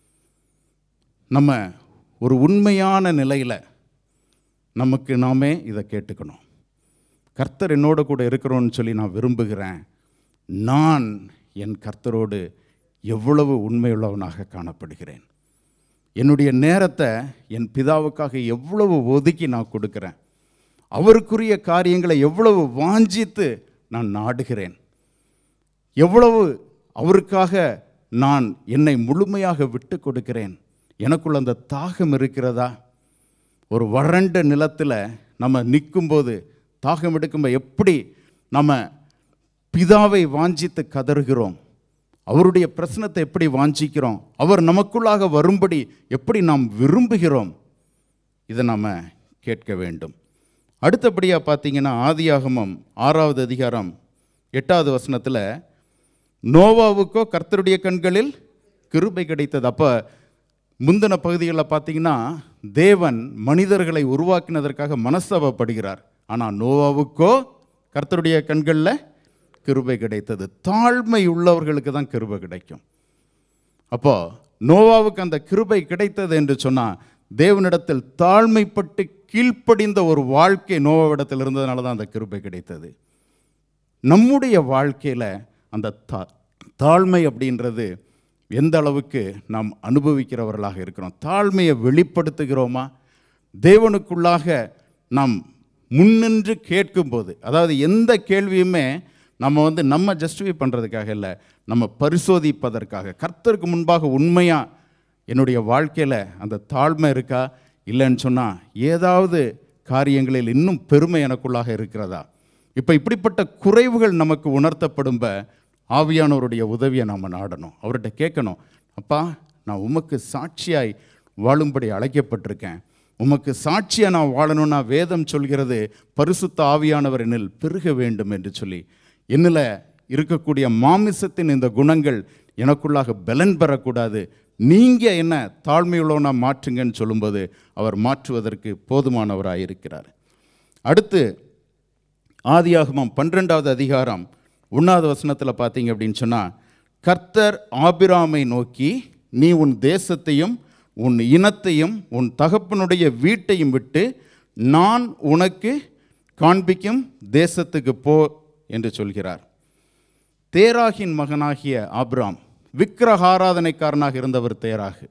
நம்ம ஒரு உண்மையான நிலையில் நமக்கு நாமே இதை கேட்டுக்கணும் கர்த்தர் என்னோட கூட இருக்கிறோன்னு சொல்லி நான் விரும்புகிறேன் நான் என் கர்த்தரோடு எவ்வளவு உண்மையுள்ளவனாக காணப்படுகிறேன் என்னுடைய நேரத்தை என் பிதாவுக்காக எவ்வளவு ஒதுக்கி நான் கொடுக்கிறேன் அவருக்குரிய காரியங்களை எவ்வளவு வாஞ்சித்து நான் நாடுகிறேன் எவ்வளவு அவருக்காக நான் என்னை முழுமையாக விட்டு கொடுக்கிறேன் எனக்குள்ள அந்த தாகம் இருக்கிறதா ஒரு வறண்ட நிலத்தில் நம்ம நிற்கும்போது தாகம் எடுக்கும்போது எப்படி நம்ம பிதாவை வாஞ்சித்து கதறுகிறோம் அவருடைய பிரச்சனத்தை எப்படி வாஞ்சிக்கிறோம் அவர் நமக்குள்ளாக வரும்படி எப்படி நாம் விரும்புகிறோம் இதை நாம் கேட்க வேண்டும் அடுத்தபடியாக பார்த்தீங்கன்னா ஆதியாகமம் ஆறாவது அதிகாரம் எட்டாவது வசனத்தில் நோவாவுக்கோ கர்த்தருடைய கண்களில் கிருபை கிடைத்தது அப்போ முந்தின பகுதிகளில் பார்த்தீங்கன்னா தேவன் மனிதர்களை உருவாக்கினதற்காக மனஸ்தாபப்படுகிறார் ஆனால் நோவாவுக்கோ கர்த்தருடைய கண்களில் கிருபை கிடைத்தது தாழ்மை உள்ளவர்களுக்கு தான் கிருபை கிடைக்கும் அப்போ நோவாவுக்கு அந்த கிருபை கிடைத்தது என்று சொன்னால் தேவனிடத்தில் தாழ்மைப்பட்டு கீழ்ப்படிந்த ஒரு வாழ்க்கை நோவாவிடத்தில் இருந்ததுனால தான் அந்த கிருபை கிடைத்தது நம்முடைய வாழ்க்கையில் அந்த தா தாழ்மை அப்படின்றது எந்த அளவுக்கு நாம் அனுபவிக்கிறவர்களாக இருக்கிறோம் தாழ்மையை வெளிப்படுத்துகிறோமா தேவனுக்குள்ளாக நாம் முன்னின்று கேட்கும்போது அதாவது எந்த கேள்வியுமே நம்ம வந்து நம்ம ஜஸ்டிஃபை பண்ணுறதுக்காக இல்லை நம்ம பரிசோதிப்பதற்காக கர்த்தருக்கு முன்பாக உண்மையாக என்னுடைய வாழ்க்கையில் அந்த தாழ்மை இருக்கா இல்லைன்னு சொன்னால் ஏதாவது காரியங்களில் இன்னும் பெருமை எனக்குள்ளாக இருக்கிறதா இப்போ இப்படிப்பட்ட குறைவுகள் நமக்கு உணர்த்தப்படும்ப ஆவியானவருடைய உதவியை நாம் நாடணும் அவர்கிட்ட கேட்கணும் அப்பா நான் உமக்கு சாட்சியாய் வாழும்படி அழைக்கப்பட்டிருக்கேன் உமக்கு சாட்சியாக நான் வாழணும்னா வேதம் சொல்கிறது பரிசுத்த ஆவியானவர் என்னில் பெருக வேண்டும் என்று சொல்லி என்னில் இருக்கக்கூடிய மாமிசத்தின் இந்த குணங்கள் எனக்குள்ளாக பலன் பெறக்கூடாது நீங்கள் என்ன தாழ்மையுள்ளவனா மாற்றுங்கன்னு சொல்லும்போது அவர் மாற்றுவதற்கு போதுமானவராக இருக்கிறார் அடுத்து ஆதியாகமம் பன்னிரெண்டாவது அதிகாரம் ஒன்றாவது வசனத்தில் பார்த்தீங்க அப்படின்னு சொன்னால் கர்த்தர் ஆபிராமை நோக்கி நீ உன் தேசத்தையும் உன் இனத்தையும் உன் தகப்பனுடைய வீட்டையும் விட்டு நான் உனக்கு காண்பிக்கும் தேசத்துக்கு போ என்று சொல்கிறார் தேராகின் மகனாகிய ஆபிராம் விக்கிரகாராதனைக்காரனாக இருந்தவர் தேராகு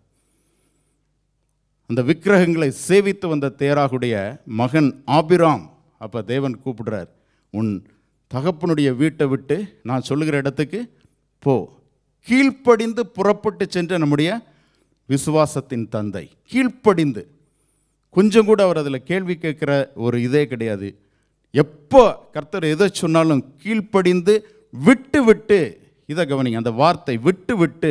அந்த விக்கிரகங்களை சேவித்து வந்த தேராகுடைய மகன் ஆபிராம் அப்போ தேவன் கூப்பிடுறார் உன் தகப்பனுடைய வீட்டை விட்டு நான் சொல்லுகிற இடத்துக்கு போ கீழ்ப்படிந்து புறப்பட்டு சென்ற நம்முடைய விசுவாசத்தின் தந்தை கீழ்ப்படிந்து கொஞ்சம் கூட அவர் அதில் கேள்வி கேட்குற ஒரு இதே கிடையாது எப்போ கர்த்தர் எதை சொன்னாலும் கீழ்ப்படிந்து விட்டு விட்டு இதை கவனிங்க அந்த வார்த்தை விட்டு விட்டு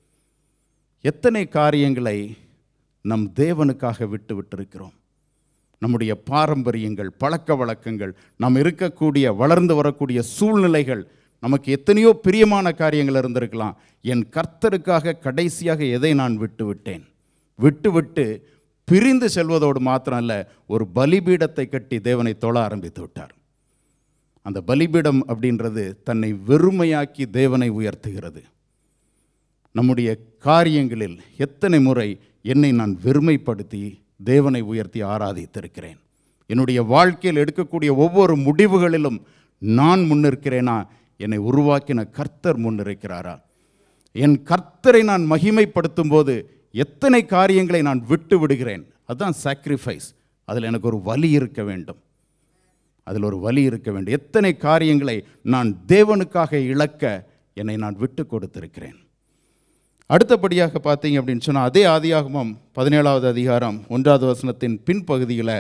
எத்தனை காரியங்களை நம் தேவனுக்காக விட்டு விட்டிருக்கிறோம் நம்முடைய பாரம்பரியங்கள் பழக்க வழக்கங்கள் நாம் இருக்கக்கூடிய வளர்ந்து வரக்கூடிய சூழ்நிலைகள் நமக்கு எத்தனையோ பிரியமான காரியங்கள் இருந்திருக்கலாம் என் கர்த்தருக்காக கடைசியாக எதை நான் விட்டு விட்டேன் விட்டு விட்டு பிரிந்து செல்வதோடு மாத்திரம் அல்ல ஒரு பலிபீடத்தை கட்டி தேவனை தொழ ஆரம்பித்து விட்டார் அந்த பலிபீடம் அப்படின்றது தன்னை வெறுமையாக்கி தேவனை உயர்த்துகிறது நம்முடைய காரியங்களில் எத்தனை முறை என்னை நான் வெறுமைப்படுத்தி தேவனை உயர்த்தி ஆராதித்திருக்கிறேன் என்னுடைய வாழ்க்கையில் எடுக்கக்கூடிய ஒவ்வொரு முடிவுகளிலும் நான் முன்னிருக்கிறேனா என்னை உருவாக்கின கர்த்தர் முன்னிருக்கிறாரா என் கர்த்தரை நான் மகிமைப்படுத்தும் போது எத்தனை காரியங்களை நான் விட்டு விடுகிறேன் அதுதான் சாக்ரிஃபைஸ் அதில் எனக்கு ஒரு வலி இருக்க வேண்டும் அதில் ஒரு வலி இருக்க வேண்டும் எத்தனை காரியங்களை நான் தேவனுக்காக இழக்க என்னை நான் விட்டு கொடுத்திருக்கிறேன் அடுத்தபடியாக பார்த்தீங்க அப்படின்னு சொன்னால் அதே ஆதியாகமம் பதினேழாவது அதிகாரம் ஒன்றாவது வசனத்தின் பின்பகுதியில்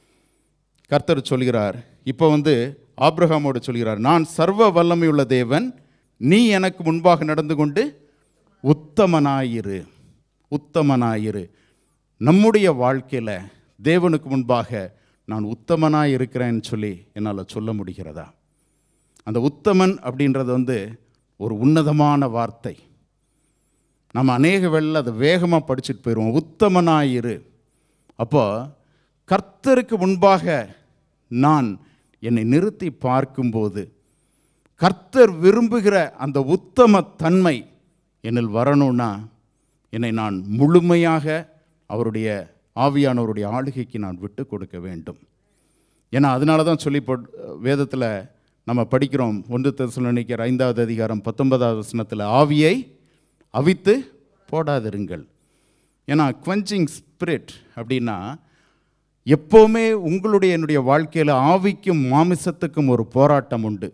கர்த்தர் சொல்கிறார் இப்போ வந்து ஆபிரகாமோடு சொல்கிறார் நான் சர்வ வல்லமையுள்ள தேவன் நீ எனக்கு முன்பாக நடந்து கொண்டு உத்தமனாயிரு உத்தமனாயிரு நம்முடைய வாழ்க்கையில் தேவனுக்கு முன்பாக நான் உத்தமனாய் இருக்கிறேன்னு சொல்லி என்னால் சொல்ல முடிகிறதா அந்த உத்தமன் அப்படின்றது வந்து ஒரு உன்னதமான வார்த்தை நம்ம அநேக வேளையில் அதை வேகமாக படிச்சுட்டு போயிடுவோம் உத்தமனாயிரு அப்போ கர்த்தருக்கு முன்பாக நான் என்னை நிறுத்தி பார்க்கும்போது கர்த்தர் விரும்புகிற அந்த உத்தம தன்மை என்னில் வரணும்னா என்னை நான் முழுமையாக அவருடைய ஆவியானவருடைய ஆளுகைக்கு நான் விட்டு கொடுக்க வேண்டும் ஏன்னா அதனால தான் சொல்லி போட் வேதத்தில் நம்ம படிக்கிறோம் ஒன்று தெசலோனிக்கர் ஐந்தாவது அதிகாரம் பத்தொன்பதாவது வசனத்தில் ஆவியை அவித்து போடாதிருங்கள் ஏன்னா குவெஞ்சிங் ஸ்பிரிட் அப்படின்னா எப்போவுமே உங்களுடைய என்னுடைய வாழ்க்கையில் ஆவிக்கும் மாமிசத்துக்கும் ஒரு போராட்டம் உண்டு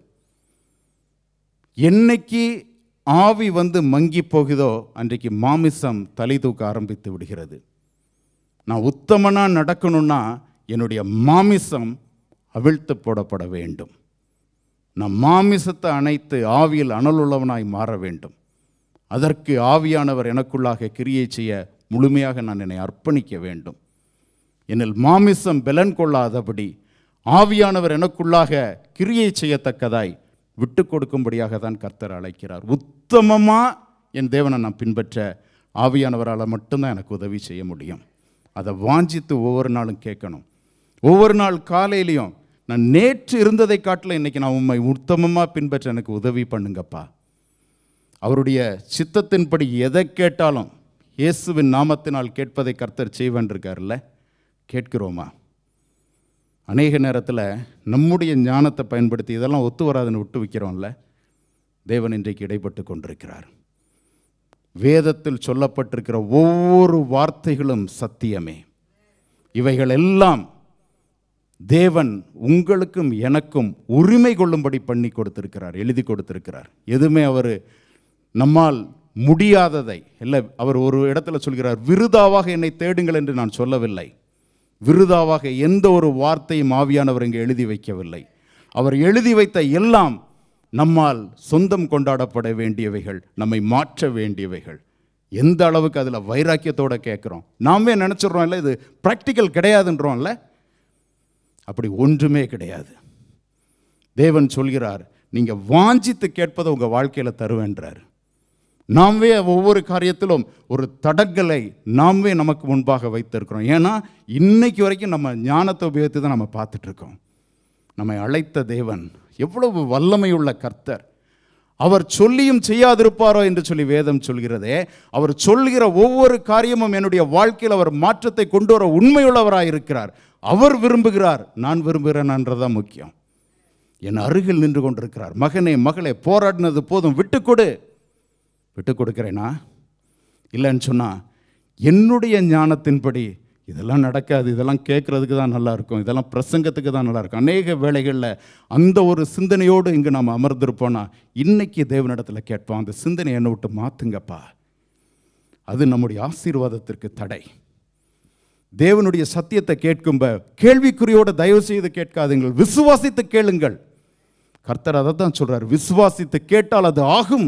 என்னைக்கு ஆவி வந்து மங்கி போகுதோ அன்றைக்கு மாமிசம் தலை தூக்க ஆரம்பித்து விடுகிறது நான் உத்தமனாக நடக்கணும்னா என்னுடைய மாமிசம் அவிழ்த்து போடப்பட வேண்டும் நான் மாமிசத்தை அணைத்து ஆவியில் அனலுள்ளவனாய் மாற வேண்டும் அதற்கு ஆவியானவர் எனக்குள்ளாக கிரியை செய்ய முழுமையாக நான் என்னை அர்ப்பணிக்க வேண்டும் என்னில் மாமிசம் பலன் கொள்ளாதபடி ஆவியானவர் எனக்குள்ளாக கிரியை செய்யத்தக்கதாய் விட்டு கொடுக்கும்படியாக தான் கர்த்தர் அழைக்கிறார் உத்தமமாக என் தேவனை நான் பின்பற்ற ஆவியானவரால் மட்டும்தான் எனக்கு உதவி செய்ய முடியும் அதை வாஞ்சித்து ஒவ்வொரு நாளும் கேட்கணும் ஒவ்வொரு நாள் காலையிலையும் நான் நேற்று இருந்ததை காட்டில் இன்னைக்கு நான் உண்மை உத்தமமாக பின்பற்ற எனக்கு உதவி பண்ணுங்கப்பா அவருடைய சித்தத்தின்படி எதை கேட்டாலும் இயேசுவின் நாமத்தினால் கேட்பதை கர்த்தர் செய்வன் இருக்கார்ல கேட்கிறோமா அநேக நேரத்தில் நம்முடைய ஞானத்தை பயன்படுத்தி இதெல்லாம் ஒத்து வராதுன்னு விட்டு வைக்கிறோம்ல தேவன் இன்றைக்கு இடைப்பட்டு கொண்டிருக்கிறார் வேதத்தில் சொல்லப்பட்டிருக்கிற ஒவ்வொரு வார்த்தைகளும் சத்தியமே இவைகள் எல்லாம் தேவன் உங்களுக்கும் எனக்கும் உரிமை கொள்ளும்படி பண்ணி கொடுத்திருக்கிறார் எழுதி கொடுத்திருக்கிறார் எதுவுமே அவர் நம்மால் முடியாததை இல்லை அவர் ஒரு இடத்துல சொல்கிறார் விருதாவாக என்னை தேடுங்கள் என்று நான் சொல்லவில்லை விருதாவாக எந்த ஒரு வார்த்தையும் ஆவியானவர் இங்கே எழுதி வைக்கவில்லை அவர் எழுதி வைத்த எல்லாம் நம்மால் சொந்தம் கொண்டாடப்பட வேண்டியவைகள் நம்மை மாற்ற வேண்டியவைகள் எந்த அளவுக்கு அதில் வைராக்கியத்தோட கேட்குறோம் நாமே நினச்சிடுறோம் இல்லை இது ப்ராக்டிக்கல் கிடையாதுன்றோம்ல அப்படி ஒன்றுமே கிடையாது தேவன் சொல்கிறார் நீங்கள் வாஞ்சித்து கேட்பதை உங்கள் வாழ்க்கையில் தருவேன்றார் நாமே ஒவ்வொரு காரியத்திலும் ஒரு தடங்களை நாமே நமக்கு முன்பாக வைத்திருக்கிறோம் ஏன்னா இன்னைக்கு வரைக்கும் நம்ம ஞானத்தை உபயோகித்து தான் நம்ம பார்த்துட்டு இருக்கோம் நம்மை அழைத்த தேவன் எவ்வளவு வல்லமையுள்ள கர்த்தர் அவர் சொல்லியும் செய்யாதிருப்பாரோ என்று சொல்லி வேதம் சொல்கிறதே அவர் சொல்கிற ஒவ்வொரு காரியமும் என்னுடைய வாழ்க்கையில் அவர் மாற்றத்தை கொண்டு வர உண்மையுள்ளவராக இருக்கிறார் அவர் விரும்புகிறார் நான் விரும்புகிறேன்ன்றதான் முக்கியம் என் அருகில் நின்று கொண்டிருக்கிறார் மகனே மகளே போராடினது போதும் விட்டுக்கொடு விட்டு கொடுக்கிறேனா இல்லைன்னு சொன்னால் என்னுடைய ஞானத்தின்படி இதெல்லாம் நடக்காது இதெல்லாம் கேட்குறதுக்கு தான் நல்லா இருக்கும் இதெல்லாம் பிரசங்கத்துக்கு தான் நல்லா இருக்கும் அநேக வேளைகளில் அந்த ஒரு சிந்தனையோடு இங்கே நாம் அமர்ந்திருப்போம்னா இன்னைக்கு தேவனிடத்தில் கேட்போம் அந்த சிந்தனை என்னை விட்டு மாற்றுங்கப்பா அது நம்முடைய ஆசீர்வாதத்திற்கு தடை தேவனுடைய சத்தியத்தை கேட்கும்ப கேள்விக்குறியோடு தயவு செய்து கேட்காதீங்கள் விசுவாசித்து கேளுங்கள் கர்த்தர் அதை தான் சொல்றார் விசுவாசித்து கேட்டால் அது ஆகும்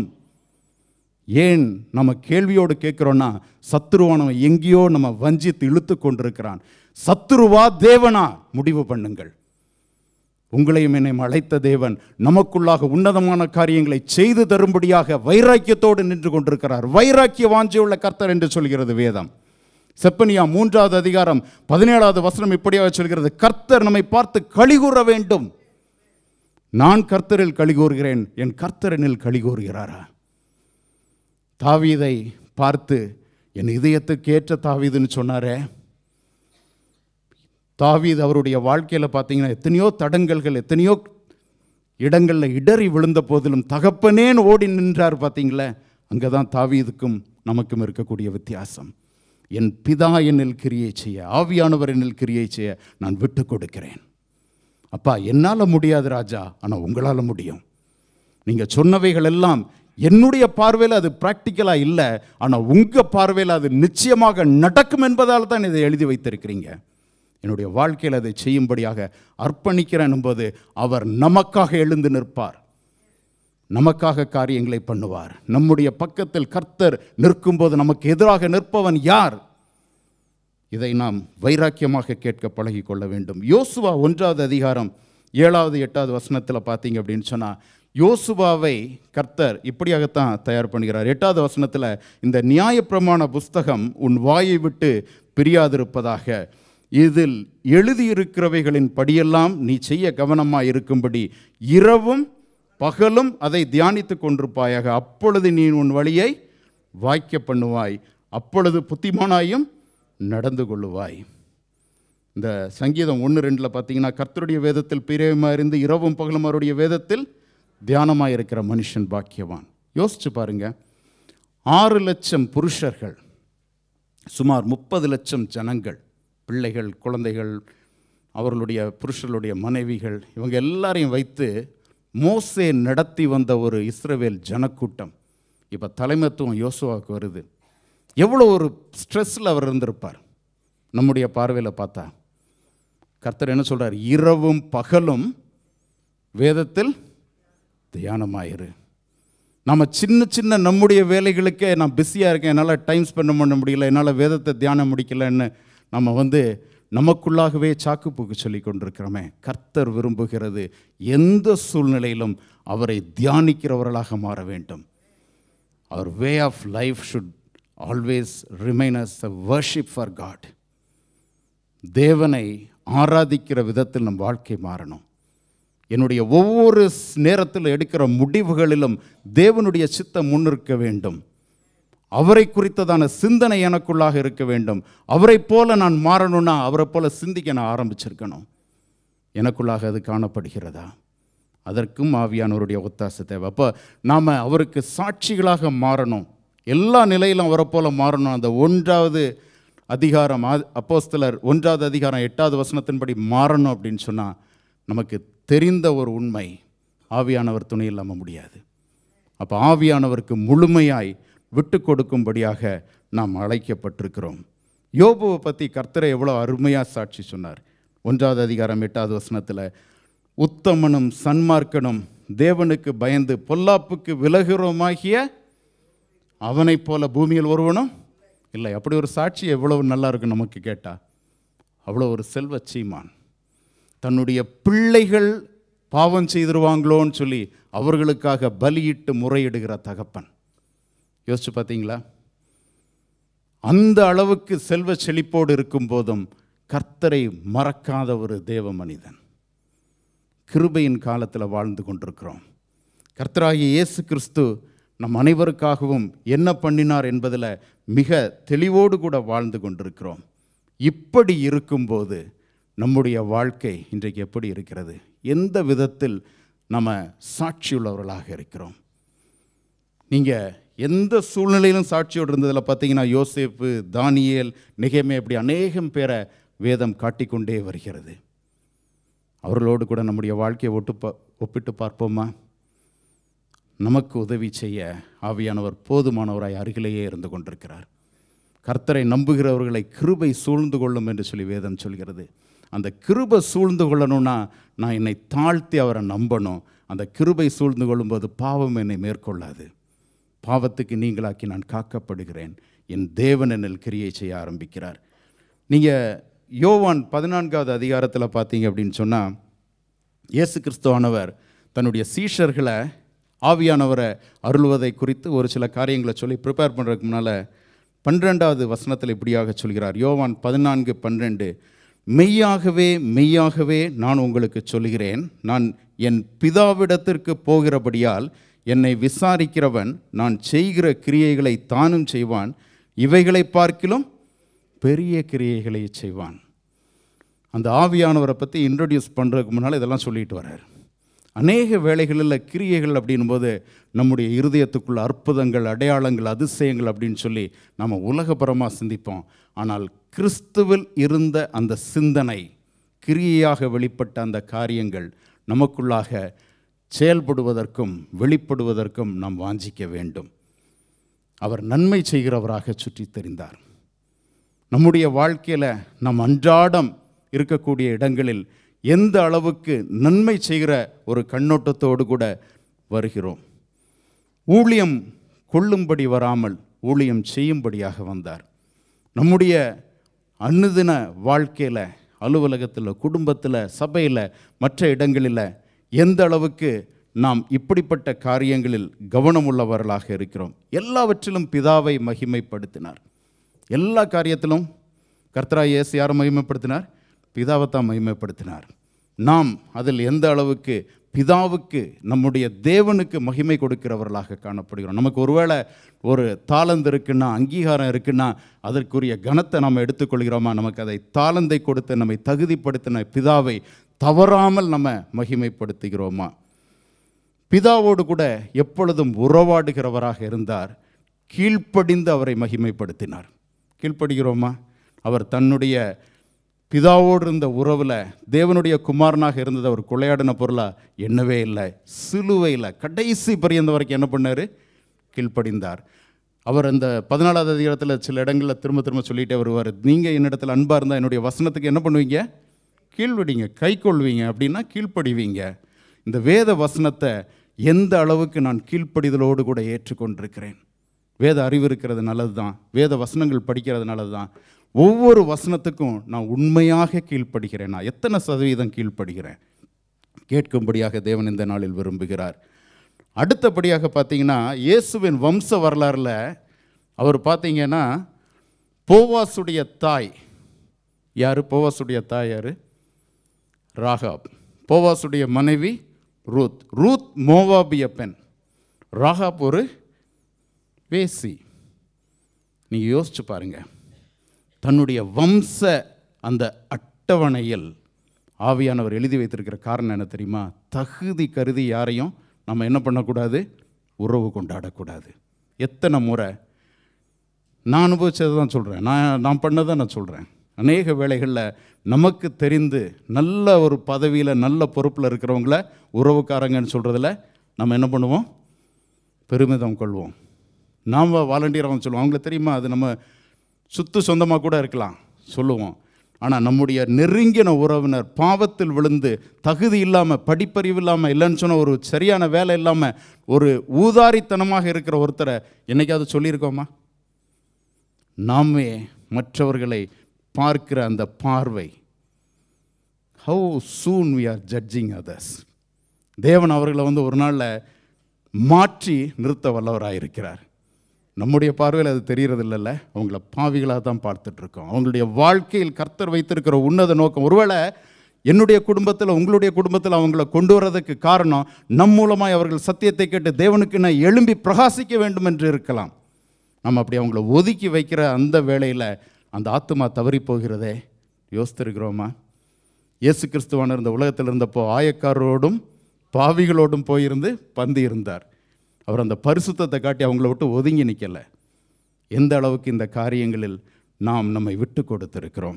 ஏன் நம்ம கேள்வியோடு கேட்குறோன்னா சத்துருவானவன் எங்கேயோ நம்ம வஞ்சித்து இழுத்து கொண்டிருக்கிறான் சத்துருவா தேவனா முடிவு பண்ணுங்கள் உங்களையும் என்னை அழைத்த தேவன் நமக்குள்ளாக உன்னதமான காரியங்களை செய்து தரும்படியாக வைராக்கியத்தோடு நின்று கொண்டிருக்கிறார் வைராக்கிய வாஞ்சியுள்ள கர்த்தர் என்று சொல்கிறது வேதம் செப்பனியா மூன்றாவது அதிகாரம் பதினேழாவது வசனம் இப்படியாக சொல்கிறது கர்த்தர் நம்மை பார்த்து கழிகூற வேண்டும் நான் கர்த்தரில் கழிகூறுகிறேன் என் கர்த்தரனில் கழிகூறுகிறாரா தாவீதை பார்த்து என் இதயத்துக்கு ஏற்ற தாவீதுன்னு சொன்னாரே தாவீது அவருடைய வாழ்க்கையில் பார்த்தீங்கன்னா எத்தனையோ தடங்கல்கள் எத்தனையோ இடங்களில் இடறி விழுந்த போதிலும் தகப்பனேன்னு ஓடி நின்றார் பார்த்தீங்களே அங்கே தான் தாவீதுக்கும் நமக்கும் இருக்கக்கூடிய வித்தியாசம் என் பிதா என்னில் கிரியை செய்ய ஆவியானவர் என்னில் கிரியை செய்ய நான் விட்டு கொடுக்கிறேன் அப்பா என்னால் முடியாது ராஜா ஆனால் உங்களால் முடியும் நீங்கள் சொன்னவைகள் எல்லாம் என்னுடைய பார்வையில் அது ப்ராக்டிக்கலாக இல்லை ஆனால் உங்கள் பார்வையில் அது நிச்சயமாக நடக்கும் என்பதால் தான் இதை எழுதி வைத்திருக்கிறீங்க என்னுடைய வாழ்க்கையில் அதை செய்யும்படியாக அர்ப்பணிக்கிறேன் என்பது அவர் நமக்காக எழுந்து நிற்பார் நமக்காக காரியங்களை பண்ணுவார் நம்முடைய பக்கத்தில் கர்த்தர் நிற்கும்போது நமக்கு எதிராக நிற்பவன் யார் இதை நாம் வைராக்கியமாக கேட்க பழகிக் கொள்ள வேண்டும் யோசுவா ஒன்றாவது அதிகாரம் ஏழாவது எட்டாவது வசனத்தில் பார்த்தீங்க அப்படின்னு சொன்னால் யோசுவாவை கர்த்தர் இப்படியாகத்தான் தயார் பண்ணுகிறார் எட்டாவது வசனத்தில் இந்த நியாயப்பிரமாண புஸ்தகம் உன் வாயை விட்டு பிரியாதிருப்பதாக இதில் எழுதியிருக்கிறவைகளின் படியெல்லாம் நீ செய்ய கவனமாக இருக்கும்படி இரவும் பகலும் அதை தியானித்து கொண்டிருப்பாயாக அப்பொழுது நீ உன் வழியை வாய்க்க பண்ணுவாய் அப்பொழுது புத்திமானாயும் நடந்து கொள்ளுவாய் இந்த சங்கீதம் ஒன்று ரெண்டில் பார்த்தீங்கன்னா கர்த்தருடைய வேதத்தில் பிரியமாக இருந்து இரவும் பகலும் அவருடைய வேதத்தில் தியானமாக இருக்கிற மனுஷன் பாக்கியவான் யோசிச்சு பாருங்க ஆறு லட்சம் புருஷர்கள் சுமார் முப்பது லட்சம் ஜனங்கள் பிள்ளைகள் குழந்தைகள் அவர்களுடைய புருஷர்களுடைய மனைவிகள் இவங்க எல்லாரையும் வைத்து மோசே நடத்தி வந்த ஒரு இஸ்ரவேல் ஜனக்கூட்டம் இப்போ தலைமைத்துவம் யோசுவாவுக்கு வருது எவ்வளோ ஒரு ஸ்ட்ரெஸ்ஸில் அவர் இருந்திருப்பார் நம்முடைய பார்வையில் பார்த்தா கர்த்தர் என்ன சொல்றார் இரவும் பகலும் வேதத்தில் தியானமாயிரு நம்ம சின்ன சின்ன நம்முடைய வேலைகளுக்கே நான் பிஸியாக இருக்கேன் என்னால் டைம் ஸ்பெண்ட் பண்ண முடியல என்னால் வேதத்தை தியானம் முடிக்கலன்னு நம்ம வந்து நமக்குள்ளாகவே சாக்குப்போக்கு சொல்லி கொண்டிருக்கிறோமே கர்த்தர் விரும்புகிறது எந்த சூழ்நிலையிலும் அவரை தியானிக்கிறவர்களாக மாற வேண்டும் அவர் way of life should always remain as a worship for God தேவனை ஆராதிக்கிற விதத்தில் நம் வாழ்க்கை மாறணும் என்னுடைய ஒவ்வொரு ஸ்- நேரத்தில் எடுக்கிற முடிவுகளிலும் தேவனுடைய சித்தம் முன்னிற்க வேண்டும் அவரை குறித்ததான சிந்தனை எனக்குள்ளாக இருக்க வேண்டும் அவரை போல நான் மாறணும்னா அவரை போல சிந்திக்க நான் ஆரம்பிச்சிருக்கணும் எனக்குள்ளாக அது காணப்படுகிறதா அதற்கும் ஆவியானவருடைய ஒத்தாசை தேவை அப்போ நாம் அவருக்கு சாட்சிகளாக மாறணும் எல்லா நிலையிலும் அவரை போல மாறணும் அந்த ஒன்றாவது அதிகாரம் ஆ- அப்போஸ்தலர் ஒன்றாவது அதிகாரம் எட்டாவது வசனத்தின்படி மாறணும் அப்படின்னு சொன்னால் நமக்கு தெரிந்த ஒரு உண்மை ஆவியானவர் துணை இல்லாமல் முடியாது அப்போ ஆவியானவருக்கு முழுமையாய் விட்டு கொடுக்கும்படியாக நாம் அழைக்கப்பட்டிருக்கிறோம் யோபுவை பற்றி கர்த்தரை எவ்வளோ அருமையாக சாட்சி சொன்னார் ஒன்றாவது அதிகாரம் எட்டாவது வசனத்தில் உத்தமனும் சன்மார்க்கனும் தேவனுக்கு பயந்து பொல்லாப்புக்கு விலகுறோமாகிய அவனைப் போல பூமியில் ஒருவனும் இல்லை அப்படி ஒரு சாட்சி எவ்வளவு நல்லா இருக்கும் நமக்கு கேட்டா அவ்வளோ ஒரு செல்வ சீமான் தன்னுடைய பிள்ளைகள் பாவம் செய்திருவாங்களோன்னு சொல்லி அவர்களுக்காக பலியிட்டு முறையிடுகிற தகப்பன் யோசிச்சு பார்த்தீங்களா அந்த அளவுக்கு செல்வ செழிப்போடு இருக்கும் போதும் கர்த்தரை மறக்காத ஒரு தேவ மனிதன் கிருபையின் காலத்தில் வாழ்ந்து கொண்டிருக்கிறோம் கர்த்தராகிய இயேசு கிறிஸ்து நம் அனைவருக்காகவும் என்ன பண்ணினார் என்பதில் மிக தெளிவோடு கூட வாழ்ந்து கொண்டிருக்கிறோம் இப்படி இருக்கும்போது நம்முடைய வாழ்க்கை இன்றைக்கு எப்படி இருக்கிறது எந்த விதத்தில் நம்ம சாட்சியுள்ளவர்களாக இருக்கிறோம் நீங்கள் எந்த சூழ்நிலையிலும் சாட்சியோடு இருந்ததில் பார்த்தீங்கன்னா யோசேப்பு தானியேல் நிகமே இப்படி அநேகம் பேரை வேதம் காட்டிக்கொண்டே வருகிறது அவர்களோடு கூட நம்முடைய வாழ்க்கையை ஒட்டு பா ஒப்பிட்டு பார்ப்போமா நமக்கு உதவி செய்ய ஆவியானவர் போதுமானவராய் அருகிலேயே இருந்து கொண்டிருக்கிறார் கர்த்தரை நம்புகிறவர்களை கிருபை சூழ்ந்து கொள்ளும் என்று சொல்லி வேதம் சொல்கிறது அந்த கிருபை சூழ்ந்து கொள்ளணும்னா நான் என்னை தாழ்த்தி அவரை நம்பணும் அந்த கிருபை சூழ்ந்து கொள்ளும்போது பாவம் என்னை மேற்கொள்ளாது பாவத்துக்கு நீங்களாக்கி நான் காக்கப்படுகிறேன் என் தேவன் என்னில் கிரியை செய்ய ஆரம்பிக்கிறார் நீங்கள் யோவான் பதினான்காவது அதிகாரத்தில் பார்த்தீங்க அப்படின்னு சொன்னால் இயேசு கிறிஸ்துவானவர் தன்னுடைய சீஷர்களை ஆவியானவரை அருள்வதை குறித்து ஒரு சில காரியங்களை சொல்லி ப்ரிப்பேர் பண்ணுறதுக்கு முன்னால் பன்னிரெண்டாவது வசனத்தில் இப்படியாக சொல்கிறார் யோவான் பதினான்கு பன்னிரெண்டு மெய்யாகவே மெய்யாகவே நான் உங்களுக்கு சொல்கிறேன் நான் என் பிதாவிடத்திற்கு போகிறபடியால் என்னை விசாரிக்கிறவன் நான் செய்கிற கிரியைகளை தானும் செய்வான் இவைகளை பார்க்கிலும் பெரிய கிரியைகளை செய்வான் அந்த ஆவியானவரை பற்றி இன்ட்ரடியூஸ் பண்ணுறதுக்கு முன்னால் இதெல்லாம் சொல்லிட்டு வர்றார் அநேக வேளைகளில் கிரியைகள் அப்படின்போது நம்முடைய இருதயத்துக்குள்ள அற்புதங்கள் அடையாளங்கள் அதிசயங்கள் அப்படின்னு சொல்லி நம்ம உலகபரமாக சிந்திப்போம் ஆனால் கிறிஸ்துவில் இருந்த அந்த சிந்தனை கிரியையாக வெளிப்பட்ட அந்த காரியங்கள் நமக்குள்ளாக செயல்படுவதற்கும் வெளிப்படுவதற்கும் நாம் வாஞ்சிக்க வேண்டும் அவர் நன்மை செய்கிறவராக சுற்றித் தெரிந்தார் நம்முடைய வாழ்க்கையில் நம் அன்றாடம் இருக்கக்கூடிய இடங்களில் எந்த அளவுக்கு நன்மை செய்கிற ஒரு கண்ணோட்டத்தோடு கூட வருகிறோம் ஊழியம் கொள்ளும்படி வராமல் ஊழியம் செய்யும்படியாக வந்தார் நம்முடைய அன்னுதின வாழ்க்கையில் அலுவலகத்தில் குடும்பத்தில் சபையில் மற்ற இடங்களில் எந்த அளவுக்கு நாம் இப்படிப்பட்ட காரியங்களில் கவனமுள்ளவர்களாக இருக்கிறோம் எல்லாவற்றிலும் பிதாவை மகிமைப்படுத்தினார் எல்லா காரியத்திலும் கர்த்தரா இயேசு யாரை மகிமைப்படுத்தினார் பிதாவை தான் மகிமைப்படுத்தினார் நாம் அதில் எந்த அளவுக்கு பிதாவுக்கு நம்முடைய தேவனுக்கு மகிமை கொடுக்கிறவர்களாக காணப்படுகிறோம் நமக்கு ஒருவேளை ஒரு தாளந்து இருக்குன்னா அங்கீகாரம் இருக்குன்னா அதற்குரிய கனத்தை நாம் எடுத்துக்கொள்கிறோமா நமக்கு அதை தாளந்தை கொடுத்து நம்மை தகுதிப்படுத்தின பிதாவை தவறாமல் நம்ம மகிமைப்படுத்துகிறோமா பிதாவோடு கூட எப்பொழுதும் உறவாடுகிறவராக இருந்தார் கீழ்ப்படிந்து அவரை மகிமைப்படுத்தினார் கீழ்ப்படுகிறோமா அவர் தன்னுடைய பிதாவோடு இருந்த உறவில் தேவனுடைய குமாரனாக இருந்தது அவர் கொள்ளையாடின பொருளா எண்ணவே இல்லை சிலுவையில் கடைசி பரியந்த வரைக்கும் என்ன பண்ணார் கீழ்ப்படிந்தார் அவர் அந்த பதினாலாவது அதிகாரத்தில் சில இடங்களில் திரும்ப திரும்ப சொல்லிட்டே வருவார் நீங்கள் என்னிடத்தில் அன்பாக இருந்தால் என்னுடைய வசனத்துக்கு என்ன பண்ணுவீங்க கீழ்விடிங்க கை கொள்வீங்க அப்படின்னா கீழ்ப்படிவீங்க இந்த வேத வசனத்தை எந்த அளவுக்கு நான் கீழ்ப்படிதலோடு கூட ஏற்றுக்கொண்டிருக்கிறேன் வேத அறிவு இருக்கிறது நல்லது தான் வேத வசனங்கள் படிக்கிறது நல்லது தான் ஒவ்வொரு வசனத்துக்கும் நான் உண்மையாக கீழ்ப்படுகிறேன் நான் எத்தனை சதவீதம் கீழ்ப்படுகிறேன் கேட்கும்படியாக தேவன் இந்த நாளில் விரும்புகிறார் அடுத்தபடியாக பார்த்தீங்கன்னா இயேசுவின் வம்ச வரலாறில் அவர் பார்த்தீங்கன்னா போவாசுடைய தாய் யார் போவாசுடைய தாய் யார் ராகாப் போவாசுடைய மனைவி ரூத் ரூத் மோவாபிய பெண் ராகாப் ஒரு வேசி நீங்கள் யோசிச்சு பாருங்க தன்னுடைய வம்ச அந்த அட்டவணையில் ஆவியானவர் எழுதி வைத்திருக்கிற காரணம் என்ன தெரியுமா தகுதி கருதி யாரையும் நம்ம என்ன பண்ணக்கூடாது உறவு கொண்டாடக்கூடாது எத்தனை முறை நான் அனுபவிச்சதை தான் சொல்கிறேன் நான் நான் பண்ணதை நான் சொல்கிறேன் அநேக வேளைகளில் நமக்கு தெரிந்து நல்ல ஒரு பதவியில் நல்ல பொறுப்பில் இருக்கிறவங்கள உறவுக்காரங்கன்னு சொல்கிறதுல நம்ம என்ன பண்ணுவோம் பெருமிதம் கொள்வோம் நாம் வாலண்டியராக சொல்லுவோம் அவங்களுக்கு தெரியுமா அது நம்ம சுத்து சொந்தமாக கூட இருக்கலாம் சொல்லுவோம் ஆனால் நம்முடைய நெருங்கின உறவினர் பாவத்தில் விழுந்து தகுதி இல்லாமல் படிப்பறிவு இல்லாமல் இல்லைன்னு சொன்ன ஒரு சரியான வேலை இல்லாமல் ஒரு ஊதாரித்தனமாக இருக்கிற ஒருத்தரை என்னைக்காவது சொல்லியிருக்கோமா நாமே மற்றவர்களை பார்க்கிற அந்த பார்வை how soon we are judging others தேவன் அவர்களை வந்து ஒரு நாளில் மாற்றி நிறுத்த வல்லவராக இருக்கிறார் நம்முடைய பார்வையில் அது தெரியறது இல்லைல்ல அவங்கள பாவிகளாக தான் பார்த்துட்ருக்கோம் அவங்களுடைய வாழ்க்கையில் கர்த்தர் வைத்திருக்கிற உன்னத நோக்கம் ஒருவேளை என்னுடைய குடும்பத்தில் உங்களுடைய குடும்பத்தில் அவங்கள கொண்டு வர்றதுக்கு காரணம் நம் மூலமாய் அவர்கள் சத்தியத்தை கேட்டு தேவனுக்கு நான் எழும்பி பிரகாசிக்க வேண்டும் என்று இருக்கலாம் நம்ம அப்படி அவங்கள ஒதுக்கி வைக்கிற அந்த வேளையில் அந்த ஆத்துமா தவறி போகிறதே யோசித்திருக்கிறோமா இயேசு கிறிஸ்துவான இருந்த உலகத்தில் இருந்தப்போ ஆயக்காரரோடும் பாவிகளோடும் போயிருந்து பந்தி இருந்தார் அவர் அந்த பரிசுத்தத்தை காட்டி அவங்கள விட்டு ஒதுங்கி நிற்கலை எந்த அளவுக்கு இந்த காரியங்களில் நாம் நம்மை விட்டு கொடுத்திருக்கிறோம்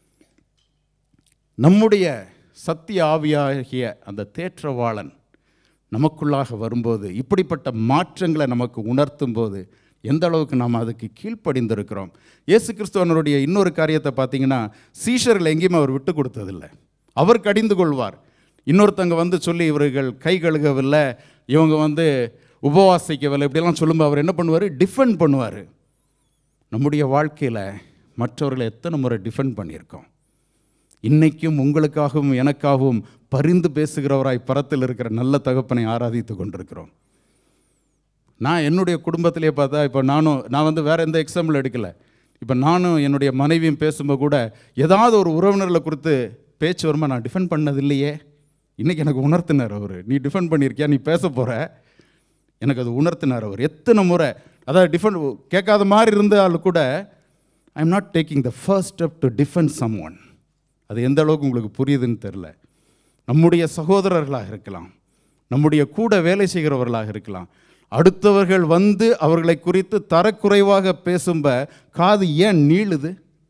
நம்முடைய சத்திய ஆவியாகிய அந்த தேற்றவாளன் நமக்குள்ளாக வரும்போது இப்படிப்பட்ட மாற்றங்களை நமக்கு உணர்த்தும் போது எந்த அளவுக்கு நாம் அதுக்கு கீழ்ப்படிந்திருக்கிறோம் இயேசு கிறிஸ்துவனுடைய இன்னொரு காரியத்தை பார்த்தீங்கன்னா சீஷர்கள் எங்கேயுமே அவர் விட்டு கொடுத்ததில்லை அவர் கடிந்து கொள்வார் இன்னொருத்தங்க வந்து சொல்லி இவர்கள் கை கழுகவில்லை இவங்க வந்து உபவாசிக்கவில்லை இப்படியெல்லாம் சொல்லும்போது அவர் என்ன பண்ணுவார் டிஃபெண்ட் பண்ணுவார் நம்முடைய வாழ்க்கையில் மற்றவர்களை எத்தனை முறை டிஃபெண்ட் பண்ணியிருக்கோம் இன்னைக்கும் உங்களுக்காகவும் எனக்காகவும் பரிந்து பேசுகிறவராய் பரத்தில் இருக்கிற நல்ல தகப்பனை ஆராதித்து கொண்டிருக்கிறோம் நான் என்னுடைய குடும்பத்திலே பார்த்தா இப்போ நானும் நான் வந்து வேறு எந்த எக்ஸாம்பிள் எடுக்கலை இப்போ நானும் என்னுடைய மனைவியும் பேசும்போது கூட ஏதாவது ஒரு உறவினர்களை குறித்து பேச்சு வருமா நான் டிஃபெண்ட் பண்ணது இல்லையே இன்றைக்கி எனக்கு உணர்த்தினார் அவர் நீ டிஃபெண்ட் பண்ணியிருக்கியா நீ பேச போகிற எனக்கு அது உணர்த்தினார் அவர் எத்தனை முறை அதாவது டிஃபெண்ட் கேட்காத மாதிரி இருந்தாலும் கூட I am not taking the first step to defend someone அது எந்த அளவுக்கு உங்களுக்கு புரியுதுன்னு தெரில நம்முடைய சகோதரர்களாக இருக்கலாம் நம்முடைய கூட வேலை செய்கிறவர்களாக இருக்கலாம் அடுத்தவர்கள் வந்து அவர்களை குறித்து தரக்குறைவாக பேசும்ப காது ஏன் நீளுது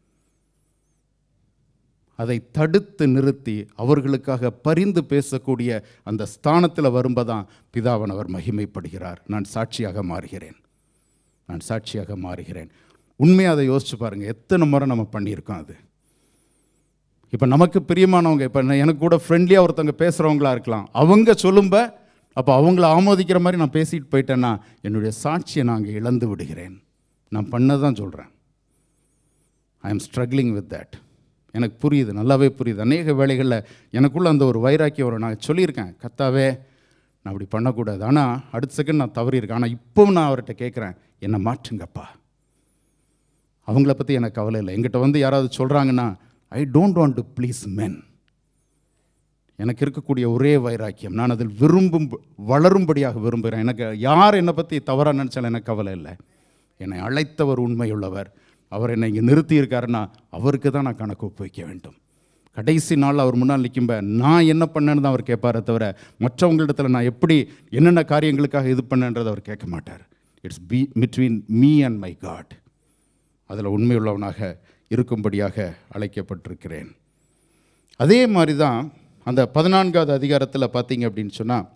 அதை தடுத்து நிறுத்தி அவர்களுக்காக பரிந்து பேசக்கூடிய அந்த ஸ்தானத்தில் வரும்போதான் பிதாவனவர் மகிமைப்படுகிறார் நான் சாட்சியாக மாறுகிறேன் நான் சாட்சியாக மாறுகிறேன் உண்மையாக அதை யோசிச்சு பாருங்கள் எத்தனை முறை நம்ம பண்ணியிருக்கோம் அது இப்போ நமக்கு பிரியமானவங்க இப்போ எனக்கு கூட ஃப்ரெண்ட்லியாக ஒருத்தவங்க பேசுகிறவங்களா இருக்கலாம் அவங்க சொல்லும்ப அப்போ அவங்கள ஆமோதிக்கிற மாதிரி நான் பேசிட்டு போயிட்டேன்னா என்னுடைய சாட்சியை நான் அங்கே இழந்து விடுகிறேன் நான் பண்ணதான் சொல்கிறேன் I am struggling with that எனக்கு புரியுது நல்லாவே புரியுது அநேக வேளைகளில் எனக்குள்ள அந்த ஒரு வைராக்கியம் வரும் நான் சொல்லியிருக்கேன் கத்தாவே நான் அப்படி பண்ணக்கூடாது ஆனால் அடுத்த செகண்ட் நான் தவறியிருக்கேன் ஆனால் இப்போவும் நான் அவர்கிட்ட கேட்குறேன் என்னை மாற்றுங்கப்பா அவங்கள பற்றி எனக்கு கவலை இல்லை எங்கிட்ட வந்து யாராவது சொல்கிறாங்கன்னா I don't want to please men எனக்கு இருக்கக்கூடிய ஒரே வைராக்கியம் நான் அதில் விரும்பும் வளரும்படியாக விரும்புகிறேன் எனக்கு யார் என்னை பற்றி தவறாக நினச்சாலும் எனக்கு கவலை இல்லை என்னை அழைத்தவர் உண்மையுள்ளவர் அவர் என்னை இங்கே நிறுத்தி இருக்காருன்னா அவருக்கு தான் நான் கணக்கு ஒப்புவிக்க வேண்டும் கடைசி நாள் அவர் முன்னால் நிற்கும்ப நான் என்ன பண்ணேன்னு தான் அவர் கேட்பாரே தவிர மற்றவங்களிடத்தில் நான் எப்படி என்னென்ன காரியங்களுக்காக இது பண்ணேன்றதை அவர் கேட்க மாட்டார் it's be between me and my God அதில் உண்மையுள்ளவனாக இருக்கும்படியாக அழைக்கப்பட்டிருக்கிறேன் அதே மாதிரி தான் அந்த பதினான்காவது அதிகாரத்தில் பார்த்தீங்க அப்படின்னு சொன்னால்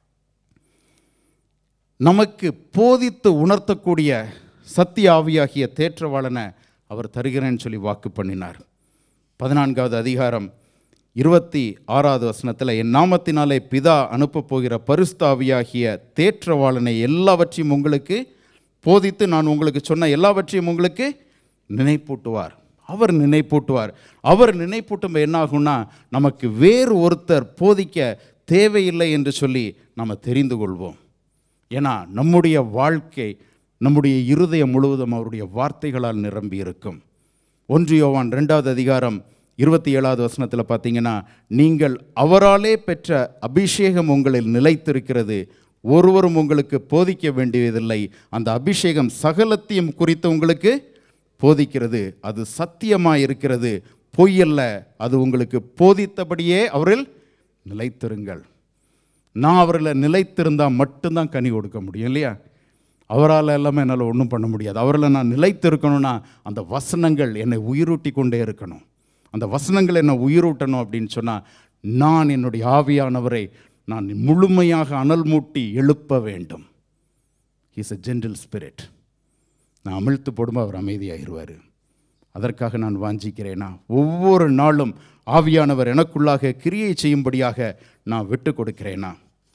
நமக்கு போதித்து உணர்த்தக்கூடிய சத்திய ஆவியாகிய தேற்றவாளனை அவர் தருகிறேன்னு சொல்லி வாக்கு பண்ணினார் பதினான்காவது அதிகாரம் இருபத்தி ஆறாவது வசனத்தில் என் நாமத்தினாலே பிதா அனுப்பப் போகிற பரிஸ்தாவியாகிய தேற்றவாளனை எல்லாவற்றையும் உங்களுக்கு போதித்து நான் உங்களுக்கு சொன்ன எல்லாவற்றையும் உங்களுக்கு நினைப்பூட்டுவார் அவர் நினைப்பூட்டுவார் அவர் நினைப்பூட்டும் என்ன ஆகும்னா நமக்கு வேறு ஒருத்தர் போதிக்க தேவையில்லை என்று சொல்லி நம்ம தெரிந்து கொள்வோம் ஏன்னா நம்முடைய வாழ்க்கை நம்முடைய இருதயம் முழுவதும் அவருடைய வார்த்தைகளால் நிரம்பி இருக்கும் ஒன்று யோவான் ரெண்டாவது அதிகாரம் இருபத்தி ஏழாவது வசனத்தில் பார்த்தீங்கன்னா நீங்கள் அவராலே பெற்ற அபிஷேகம் உங்களில் நிலைத்திருக்கிறது ஒருவரும் உங்களுக்கு போதிக்க வேண்டியதில்லை அந்த அபிஷேகம் சகலத்தையும் குறித்து உங்களுக்கு போதிக்கிறது அது சத்தியமாக இருக்கிறது பொய்யல்ல அது உங்களுக்கு போதித்தபடியே அவரில் நிலைத்திருங்கள் நான் அவரில் நிலைத்திருந்தால் மட்டும்தான் கனி கொடுக்க முடியும் இல்லையா அவரால் எல்லாமே என்னால் ஒன்றும் பண்ண முடியாது அவரில் நான் நிலைத்திருக்கணும்னா அந்த வசனங்கள் என்னை உயிரூட்டி கொண்டே இருக்கணும் அந்த வசனங்கள் என்னை உயிரூட்டணும் அப்படின்னு சொன்னால் நான் என்னுடைய ஆவியானவரை நான் முழுமையாக அனல் மூட்டி எழுப்ப வேண்டும் இஸ் a gentle ஸ்பிரிட் நான் அமிழ்த்து போடும்போது அவர் அமைதியாகிடுவார் அதற்காக நான் வாஞ்சிக்கிறேனா ஒவ்வொரு நாளும் ஆவியானவர் எனக்குள்ளாக கிரியை செய்யும்படியாக நான் விட்டு கொடுக்கிறேனா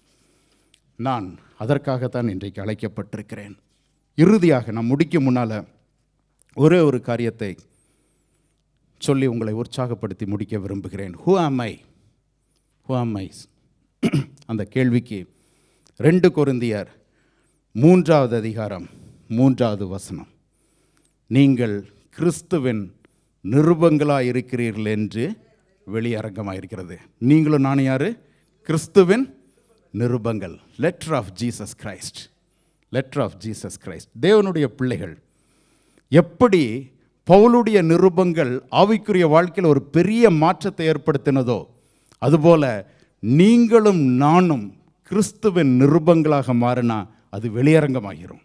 நான் அதற்காகத்தான் இன்றைக்கு அழைக்கப்பட்டிருக்கிறேன் இறுதியாக நான் முடிக்கும் முன்னால் ஒரே ஒரு காரியத்தை சொல்லி உங்களை உற்சாகப்படுத்தி முடிக்க விரும்புகிறேன் who am I who am I அந்த கேள்விக்கு ரெண்டு கொருந்தியர் மூன்றாவது அதிகாரம் மூன்றாவது வசனம் நீங்கள் கிறிஸ்துவின் நிருபங்களாக இருக்கிறீர்கள் என்று வெளியரங்கமாக இருக்கிறது நீங்களும் நானும் யாரு கிறிஸ்துவின் நிருபங்கள் letter of Jesus Christ letter of Jesus Christ தேவனுடைய பிள்ளைகள் எப்படி பவுலுடைய நிருபங்கள் ஆவிக்குரிய வாழ்க்கையில் ஒரு பெரிய மாற்றத்தை ஏற்படுத்தினதோ அதுபோல நீங்களும் நானும் கிறிஸ்துவின் நிருபங்களாக மாறினா அது வெளியரங்கமாகிரும்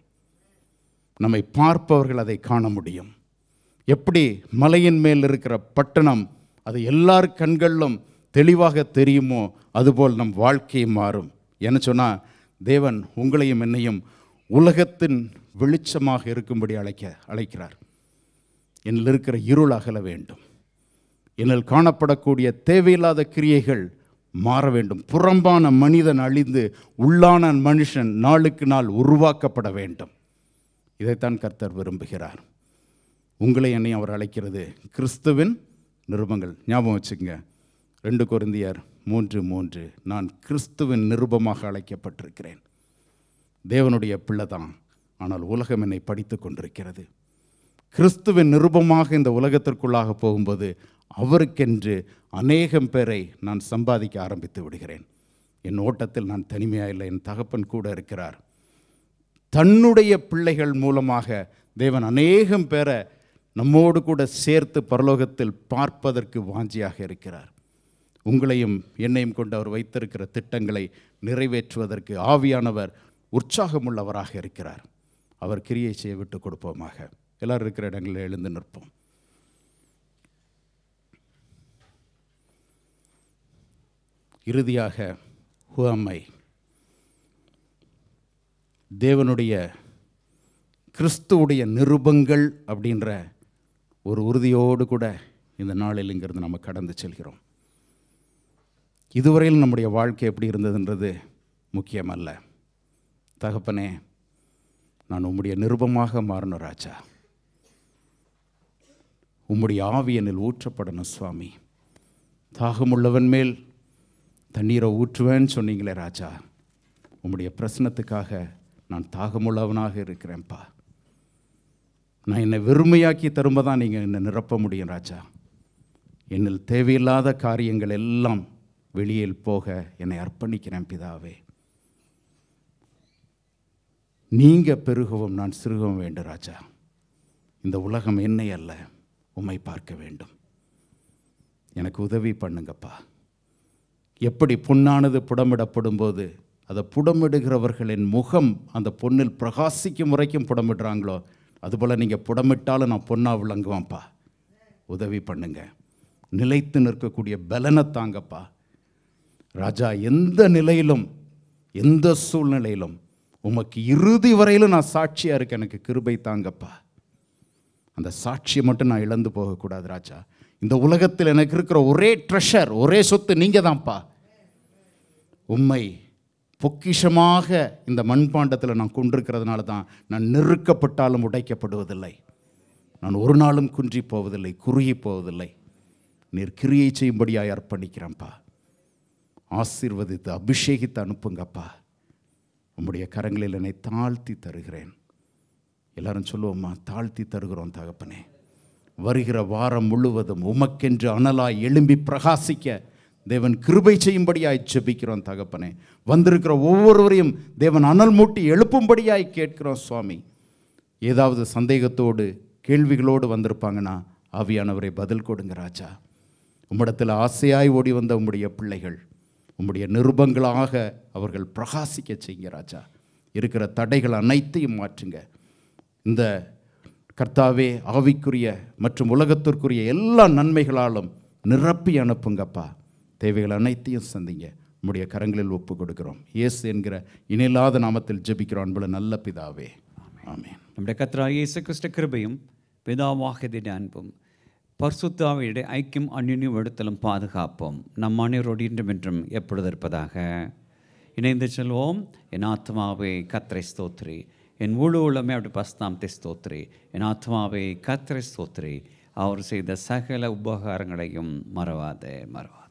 நம்மை பார்ப்பவர்கள் அதை காண முடியும் எப்படி மலையின் மேல் இருக்கிற பட்டணம் அது எல்லார் கண்களிலும் தெளிவாக தெரியுமோ அதுபோல் நம் வாழ்க்கை மாறும் என்ன சொன்னால் தேவன் உங்களையும் என்னையும் உலகத்தின் வெளிச்சமாக இருக்கும்படி அழைக்க அழைக்கிறார் என்னில் இருக்கிற இருள் அகல வேண்டும் என்னில் காணப்படக்கூடிய தேவையில்லாத கிரியைகள் மாற வேண்டும் புறம்பான மனிதன் அழிந்து உள்ளான மனுஷன் நாளுக்கு நாள் உருவாக்கப்பட வேண்டும் இதைத்தான் கர்த்தர் விரும்புகிறார் உங்களை என்னையும் அவர் அழைக்கிறது கிறிஸ்துவின் நிருபங்கள் ஞாபகம் வச்சுக்கங்க ரெண்டு கொரிந்தியர் மூன்று மூன்று நான் கிறிஸ்துவின் நிருபமாக அழைக்கப்பட்டிருக்கிறேன் தேவனுடைய பிள்ளை தான் ஆனால் உலகம் என்னை படித்து கொண்டிருக்கிறது கிறிஸ்துவின் நிருபமாக இந்த உலகத்திற்குள்ளாக போகும்போது அவருக்கென்று அநேகம் பேரை நான் சம்பாதிக்க ஆரம்பித்து விடுகிறேன் என் ஓட்டத்தில் நான் தனிமையாக இல்லை என் தகப்பன் கூட இருக்கிறார் தன்னுடைய பிள்ளைகள் மூலமாக தேவன் அநேகம் பேரை நம்மோடு கூட சேர்த்து பரலோகத்தில் பார்ப்பதற்கு வாஞ்சியாக இருக்கிறார் உங்களையும் என்னையும் கொண்டு அவர் வைத்திருக்கிற திட்டங்களை நிறைவேற்றுவதற்கு ஆவியானவர் உற்சாகமுள்ளவராக இருக்கிறார் அவர் கிரியை செய்ய விட்டு கொடுப்போமாக எல்லாரும் இருக்கிற இடங்களில் எழுந்து நிற்போம் இறுதியாக ஹுஅம்மை தேவனுடைய கிறிஸ்துவுடைய நிருபங்கள் அப்படின்ற ஒரு உறுதியோடு கூட இந்த நாளில் இங்கிருந்து நம்ம கடந்து செல்கிறோம் இதுவரையில் நம்முடைய வாழ்க்கை எப்படி இருந்ததுன்றது முக்கியமல்ல தகப்பனே நான் உம்முடைய நிருபமாக மாறணும் ராஜா உம்முடைய ஆவியனில் ஊற்றப்படணும் சுவாமி தாகமுள்ளவன் மேல் தண்ணீரை ஊற்றுவேன்னு சொன்னீங்களே ராஜா உம்முடைய பிரசனத்துக்காக நான் தாகமுள்ளவனாக இருக்கிறேன்ப்பா நான் என்னை வெறுமையாக்கி தரும்ப தான் நீங்கள் என்னை நிரப்ப முடியும் ராஜா என்னில் தேவையில்லாத காரியங்கள் எல்லாம் வெளியில் போக என்னை அர்ப்பணிக்கிறேன் பிதாவே நீங்கள் பெருகவும் நான் சிறுகவும் வேண்டும் ராஜா இந்த உலகம் என்னை அல்ல உம்மை பார்க்க வேண்டும் எனக்கு உதவி பண்ணுங்கப்பா எப்படி பொன்னானது புடமிடப்படும் போது அதை புடமிடுகிறவர்களின் முகம் அந்த பொண்ணில் பிரகாசிக்கும் முறைக்கும் புடமிடுறாங்களோ அதுபோல் நீங்கள் புடமிட்டாலும் நான் பொண்ணாக விளங்குவேன்ப்பா உதவி பண்ணுங்க நிலைத்து நிற்கக்கூடிய பலனை தாங்கப்பா ராஜா எந்த நிலையிலும் எந்த சூழ்நிலையிலும் உமக்கு இறுதி வரையிலும் நான் சாட்சியாக இருக்க எனக்கு கிருபை தாங்கப்பா அந்த சாட்சியை மட்டும் நான் இழந்து போகக்கூடாது ராஜா இந்த உலகத்தில் எனக்கு இருக்கிற ஒரே ட்ரெஷர் ஒரே சொத்து நீங்கள் தான்ப்பா உம்மை பொக்கிஷமாக இந்த மண்பாண்டத்தில் நான் கொண்டிருக்கிறதுனால தான் நான் நெருக்கப்பட்டாலும் உடைக்கப்படுவதில்லை நான் ஒரு நாளும் குன்றி போவதில்லை குறுகி போவதில்லை நீர் கிரியை செய்யும்படியாய் அர்ப்பணிக்கிறேன்ப்பா ஆசீர்வதித்து அபிஷேகித்து அனுப்புங்கப்பா உம்முடைய கரங்களில் என்னை தாழ்த்தி தருகிறேன் எல்லாரும் சொல்லுவோம்மா தாழ்த்தி தருகிறோம் தகப்பனே வருகிற வாரம் முழுவதும் உமக்கென்று அனலாய் எழும்பி பிரகாசிக்க தேவன் கிருபை செய்யும்படியாய் ஜெபிக்கிறோம் தகப்பனே வந்திருக்கிற ஒவ்வொருவரையும் தேவன் அனல் மூட்டி எழுப்பும்படியாய் கேட்கிறோம் சுவாமி ஏதாவது சந்தேகத்தோடு கேள்விகளோடு வந்திருப்பாங்கன்னா ஆவியானவரை பதில் கொடுங்க ராஜா உம்மிடத்தில் ஆசையாய் ஓடி வந்த உம்முடைய பிள்ளைகள் உம்முடைய நிருபங்களாக அவர்கள் பிரகாசிக்க செய்யுங்க ராஜா இருக்கிற தடைகள் அனைத்தையும் மாற்றுங்க இந்த கர்த்தாவே ஆவிக்குரிய மற்றும் உலகத்திற்குரிய எல்லா நன்மைகளாலும் நிரப்பி அனுப்புங்கப்பா தேவைகள் அனைத்தையும் சந்திங்க உம்முடைய கரங்களில் ஒப்பு கொடுக்கிறோம் இயேசு என்கிற இனில்லாத நாமத்தில் ஜெபிக்கிறோம் அன்புள்ள நல்ல பிதாவே ஆமென் നമ്മുടെ കർത്താവ് യേശു ക്രിസ്തു കൃപയും പിതാവാഹതിൻ്റെ അൻപും பரிசுத்தாவிയുടെ ஐக்கியம் அந்யுன்யம் எடுத்தலும் பாதுகாப்பும் நம் அனைவரோடு இன்றும் என்றும் எப்பொழுது இருப்பதாக இணைந்து செல்வோம் என் ஆத்மாவே கத்திரை ஸ்தோத்ரி என் முழு உள்ளமே அப்படி பஸ்தாமத்தை ஸ்தோத்ரி என் ஆத்மாவே கத்திரை ஸ்தோத்ரி அவர் செய்த சகல உபகாரங்களையும் மறவாதே மறவாதே